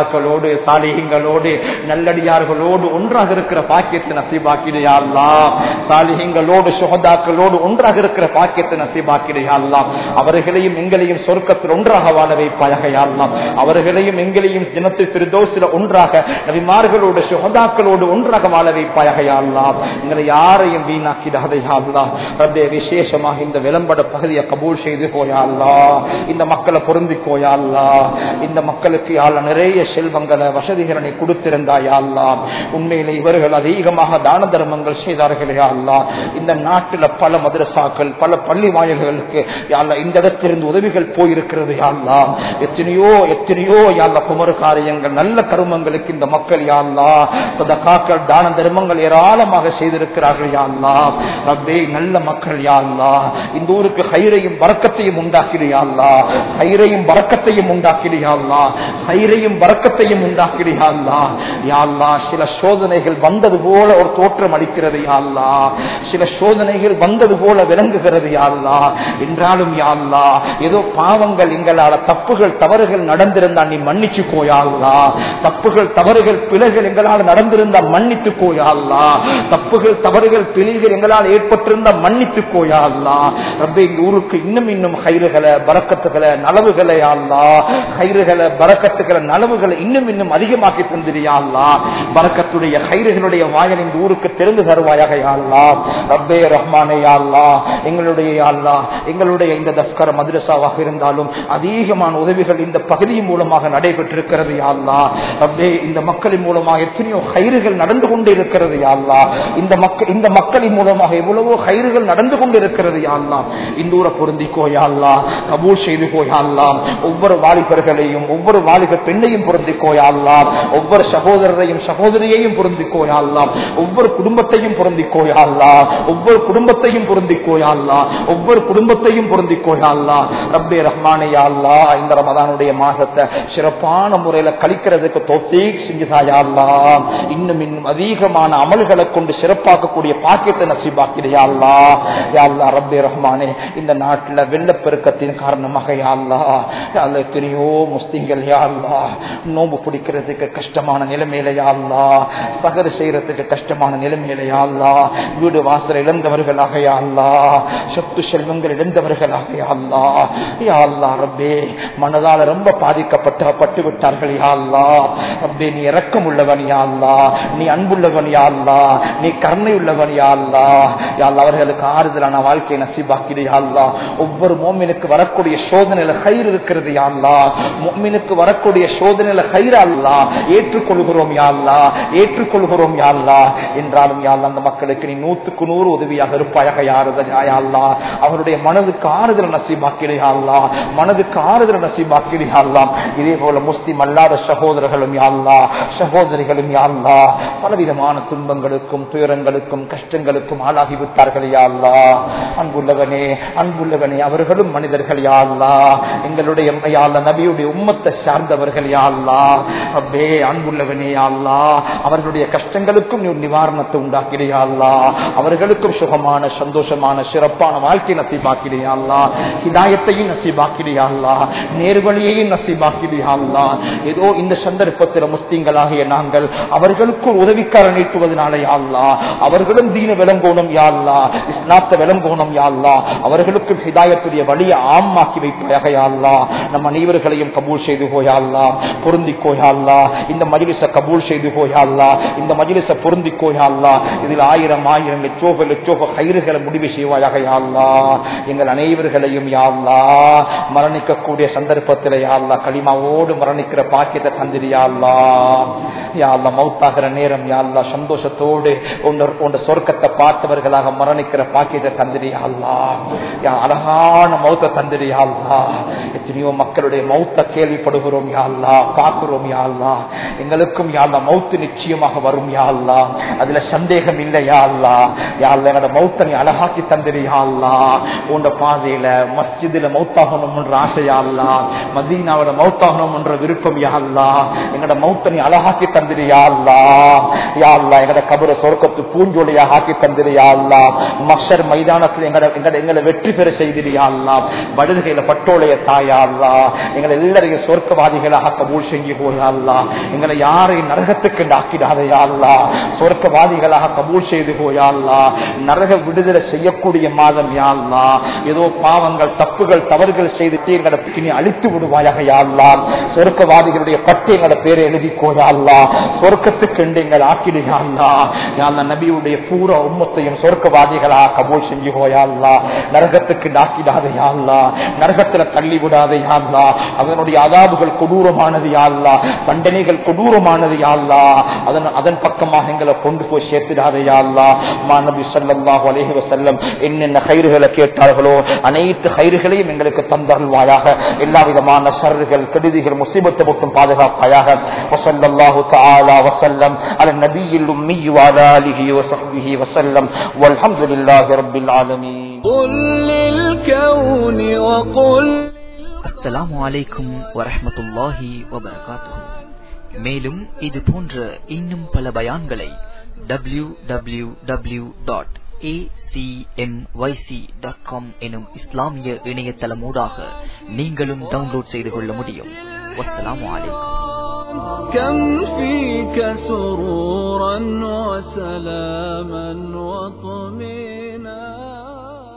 சுகதாக்களோடு சாலிகங்களோடு நல்லடியார்களோடு ஒன்றாக இருக்கிற பாக்கியத்தை நசீபாக்கிடையா அல்லா சாலிகங்களோடு சுகதாக்களோடு ஒன்றாக இருக்கிற பாக்கியத்தை நசீபாக்கிடையா அல்லா அவர்களையும் எங்களையும் சொர்க்கத்தில் ஒன்றாக வாழ வைப்பாயாக யாழ்லாம் அவர்களையும் எங்களையும் தினத்து பிரதோசில ஒன்றாக நபிமார்களோடு சுகதாக்களோடு ஒன்றாக வாழ வைப்பாயாக யாழ்லாம் எங்களை யாரையும் வீணாக்கிடாதே யாழ்லாம் ரப்பே விசேஷமாக இந்த விளம்பட பகுதியை கபூல் செய்து போயாள்லா இந்த மக்களை பொருந்திக்கோயாள்லா இந்த மக்களுக்கு யாழ் நிறைய செல்வங்களை வசதிகளை நீ கொடுத்திருந்தாயாள்லா உண்மையில இவர்கள் அதிகமாக தான தர்மங்கள் செய்தார்களே அல்லா இந்த நாட்டில் பல மதரசாக்கள் பல பள்ளி வாயில்களுக்கு யாழ்லா இந்த இடத்திலிருந்து உதவிகள் போயிருக்கிறது யாழ்லா எத்தனையோ எத்தனையோ யாழ்லா குமர காரியங்கள் நல்ல கருமங்களுக்கு இந்த மக்கள் யாழ்லா சதகாக்கள் தான தர்மங்கள் ஏராளமாக செய்திருக்கிறார்கள் யாழ்லா ரப்பே நல்ல மக்கள் யாழ்லா இந்த ஊருக்கு ஹைரையும் வரக்கத்தையும் உண்டாக்கிறியாள்லா ஹைரையும் வரக்கத்தையும் உண்டாக்கிறியாள்லா ஹைரையும் வரக்கத்தையும் உண்டாக்கிறியாள்லா யாழ்லா சில சோதனைகள் வந்தது போல ஒரு தோற்றம் அளிக்கிறது யாழ்லா சில சோதனைகள் வந்தது போல விளங்குகிறது யாழ்லா என்றாலும் யாழ்லா ஏதோ பாவங்கள் எங்களால தப்புகள் தவறுகள் நடந்திருந்தா நீ மன்னிச்சு கோயாள்லா தப்புகள் தவறுகள் பிழைகள் எங்களால் நடந்திருந்தா மன்னித்து கோயாள்லா தப்புகள் தவறுகள் பிழைகள் எங்களால் ஏற்பட்டிருந்தா மன்னித்து கோயாள்லா ரப்பே இந்த ஊருக்கு இன்னும் இன்னும் கயிறுகளை பறக்கத்துகளை நலவுகளை ஆள்லா கயிறுகளை பறக்கத்துகளை நலவுகளை இன்னும் இன்னும் அதிகமாக்கி தந்திரியாள்லா பறக்கத்துடைய கயிறுகளுடைய வாயல் இந்த ஊருக்கு தெரிந்து தருவாயாக யாழ்லா ரப்பே ரஹ்மானே யாழ்லா எங்களுடைய யாழ்லா எங்களுடைய இந்த தஸ்கர மதுரசாவாக இருந்தாலும் அதிகமான உதவிகள் இந்த பகுதியின் மூலமாக நடைபெற்றிருக்கிறது யாழ்லா ரப்பே இந்த மக்களின் மூலமாக எத்தனையோ கயிறுகள் நடந்து கொண்டு இருக்கிறது யாழ்லா இந்த மக்கள் இந்த மக்களின் மூலமாக எவ்வளவோ கயிறுகள் நடந்து கொண்டு இருக்கிறது யாழ்லா இந்த ஊரை பொருந்திக்கோ யாழ்லா கபூல் செய்து கோயாள்லாம் ஒவ்வொரு வாலிபர்களையும் ஒவ்வொரு வாலிப பெண்ணையும் பொருந்திக்கோ யாழ்லாம் ஒவ்வொரு சகோதரரையும் சகோதரியையும் பொருந்திக்கோ யாழ்லாம் ஒவ்வொரு குடும்பத்தையும் பொருந்திக்கோ யாழ்லா ஒவ்வொரு குடும்பத்தையும் பொருந்திக்கோ யாழ்லா ஒவ்வொரு குடும்பத்தையும் பொருந்திக்கோ யாழ்லா ரப்பே ரஹ்மானே யாழ்லா இந்த ரமதானுடைய மாசத்தை சிறப்பான முறையில கழிக்கிறதுக்கு தோத்தீக் செஞ்சுதாயாள்லா இன்னும் இன்னும் அதிகமான அமல்களை கொண்டு சிறப்பாக்கக்கூடிய பாக்கியத்தை நசீபாக்கிடையாள்லா யாழ்லா ரப்பே ரஹ்மானே இந்த நாட்டுல வெள்ளப்பெருக்கத்தின் காரணமாக யாழ்லா யாழ்லா எத்தனையோ முஸ்லிம்கள் யாழ்லா நோம்பு பிடிக்கிறதுக்கு கஷ்டமான நிலைமையில யாழ்லா சகரு செய்யறதுக்கு கஷ்டமான நிலைமையில யாழ்லா வீடு வாசல் இழந்தவர்களாக யாழ்லா சொத்து செல்வங்கள் இழந்தவர்களாக யாழ்லா யாழ்லா ரப்பே மனதால ரொம்ப பாதிக்கப்பட்ட பட்டு விட்டார்கள் யாழ்லா ரப்பே நீ இறக்கம் உள்ளவன் யாழ்லா நீ அன்புள்ளவன் யாழ்லா நீ கருணை உள்ளவன் யாழ்லா யாழ்லா அவர்களுக்கு ஆறுதலான வாழ்க்கையை நசிபாக்கிடு யாழ்லா ஒவ்வொரு மோமினுக்கு வரக்கூடிய சோதனையில கயிறு இருக்கிறது யாழ்லா மோமினுக்கு வரக்கூடிய சோதனையில கயிறு அல்லா ஏற்றுக்கொள்கிறோம் யாழ்லா ஏற்றுக்கொள்கிறோம் யாழ்லா என்றாலும் யாழ்லா அந்த மக்களுக்கு நீ நூத்துக்கு நூறு உதவியாக இருப்பாயாக யாருதா அவருடைய மனதுக்கு ஆறுதல் நசீபாக்கிடையாள்லா மனதுக்கு ஆறுதல் நசீபாக்கிடையாள்லாம் இதே போல முஸ்லிம் அல்லாத சகோதரர்களும் யாழ்லா சகோதரிகளும் யாழ்லா பலவிதமான துன்பங்களுக்கும் துயரங்களுக்கும் கஷ்டங்களுக்கும் ஆளாகிவிட்டார்கள் யாழ்லா அன்புள்ளவனே அன்புள்ளவனே அவர்களும் மனிதர்கள் யாழ்லா எங்களுடைய யாழ்லா நபியுடைய உம்மத்தை சார்ந்தவர்கள் யாழ்லா அப்பே அன்புள்ளவனே யாழ்லா அவர்களுடைய கஷ்டங்களுக்கும் நீ நிவாரணத்தை உண்டாக்கிடையாள்லா அவர்களுக்கும் சுகமான சந்தோஷமான சிறப்பான வாழ்க்கை நசீபாக்கிடையாள்லா ஹிதாயத்தையும் நசீபாக்கிடையாள்லா நேர்வழியையும் நசீபாக்கிடையாள்லா ஏதோ இந்த சந்தர்ப்பத்தில் முஸ்லீம்களாகிய நாங்கள் அவர்களுக்கு ஒரு உதவிக்கார நீட்டுவதனால யாழ்லா அவர்களும் தீன விளங்கோணும் யாழ்லா இஸ்லாத்த விளங்கோணும் யாழ்லா அவர்களுக்கும் ஹிதாயத்துடைய வழியை ஆமாக்கி வைப்பதாக யாழ்லா நம் அனைவர்களையும் கபூல் செய்து போயாள்லா பொருந்தி கோயாள்லா இந்த மஜிலிச கபூல் செய்து போயாள்லா இந்த மஜிலிச பொருந்தி கோயாள்லா இதில் ஆயிரம் ஆயிரம் லட்சோக லட்சோக கயிறுகளை முடிவு செய்வாயாக யாழ்லா எங்கள் அனைவர்களையும் யாழ்லா மரணிக்கக்கூடிய சந்தர்ப்பத்தில் யாழ்லா களிமாவோடு மரணிக்கிற பாக்கியத்தை தந்திரியாள்லா யாழ்லா மௌத்தாகிற நேரம் யாழ்லா சந்தோஷத்தோடு உண்ட சொர்க்கத்தை பார்த்தவர்களாக மரணிக்கிற பாக்கியத்தை தந்திரியாள்லா யா அழகான மௌத்த தந்திரியாள்லா எத்தனையோ மக்களுடைய மௌத்த கேள்விப்படுகிறோம் யாழ்லா பார்க்கிறோம் யாழ்லா எங்களுக்கும் யாழ்லா மௌத்து நிச்சயமாக வரும் யாழ்லா அதுல சந்தேகம் இல்லை யாழ்லா யாழ்லா என்னோட மௌத்த நீ அழகாக்கி தந்திரியாள்லா உண்ட பாதையில மஸ்ஜிதுல மௌத்தாகணும் என்ற ஆசை யாழ்லா மதீனாவோட மௌத்தாகணும் என்ற விருப்பம் யாழ்லா எங்களோட மௌத்த நீ அழகாக்கி தந்திரியாள்லா யாழ்லா எங்கட கபர சொர்க்கத்து பூஞ்சோலியாக ஆக்கி தந்திரியாள்லா மஷர் மைதானத்தில் எங்கட எங்கட எங்களை வெற்றி பெற செய்திரியாள்லா வடுகையில பட்டோலைய தாயாள்லா எங்களை எல்லாரையும் சொர்க்கவாதிகளாக கபூல் கபூல் செய்யுகோ யா அல்லா எங்களை யாரை நரகத்துக்கு ஆக்கிடாத யா அல்லா சொர்க்கவாதிகளாக கபூல் செய்துகோ யா அல்லா நரக விடுதலை செய்யக்கூடிய மாதம் யா அல்லா ஏதோ பாவங்கள் தப்புகள் தவறுகள் செய்து எங்களை நீ அழித்து விடுவாயாக யா அல்லா சொர்க்கவாதிகளுடைய பட்டியங்களை பேரை எழுதிக்கோ யா அல்லா சொர்க்கத்துக்கு என்று எங்கள் ஆக்கிடுயா அல்லா யா அல்லா நபியுடைய பூர உம்மத்தையும் சொர்க்கவாதிகளாக கபூல் செஞ்சுகோ யா அல்லா நரகத்துக்கு நாக்கிடாத யா அல்லா நரகத்துல தள்ளி விடாத யா அல்லா அதனுடைய அதாபுகள் கொடூரமானது யா அல்லா தண்டனைகள் கொடூரமானது யா அல்லா அதன் அதன் பக்கமாக எங்களை கொண்டு போய் சேர்த்திடாத யா அல்லா மா நபி ஸல்லல்லாஹு அலைஹி வஸல்லம் என்னென்ன கயிறுகளை கேட்டார்களோ அனைத்து கயிறுகளையும் எங்களுக்கு தந்தருள்வாயாக எல்லா விதமான சர்றுகள் கெடுதிகள் முசீபத்தை மட்டும் பாதுகாப்பாயாக வசல்லல்லாஹு தஆலா வசல்லம் அல நபியில் உம்மி வஅலா ஆலிஹி வஸஹ்பிஹி வஸல்லம் வல்ஹம்துலில்லாஹி ரப்பில் ஆலமீன் قل للكون وقل அஸ்ஸலாமு அலைக்கும் வரஹ்மத்துல்லாஹி வபரகாத்துஹு மேலும் இது போன்ற இன்னும் பல பயான்களை டபிள்யூ டபிள்யூ டபிள்யூ டாட் எனும் இஸ்லாமிய இணையதளமூடாக நீங்களும் டவுன்லோட் செய்து கொள்ள முடியும் வஸ்ஸலாமு அலைக்கும் كم فيك سرورا وسلاما وطمينا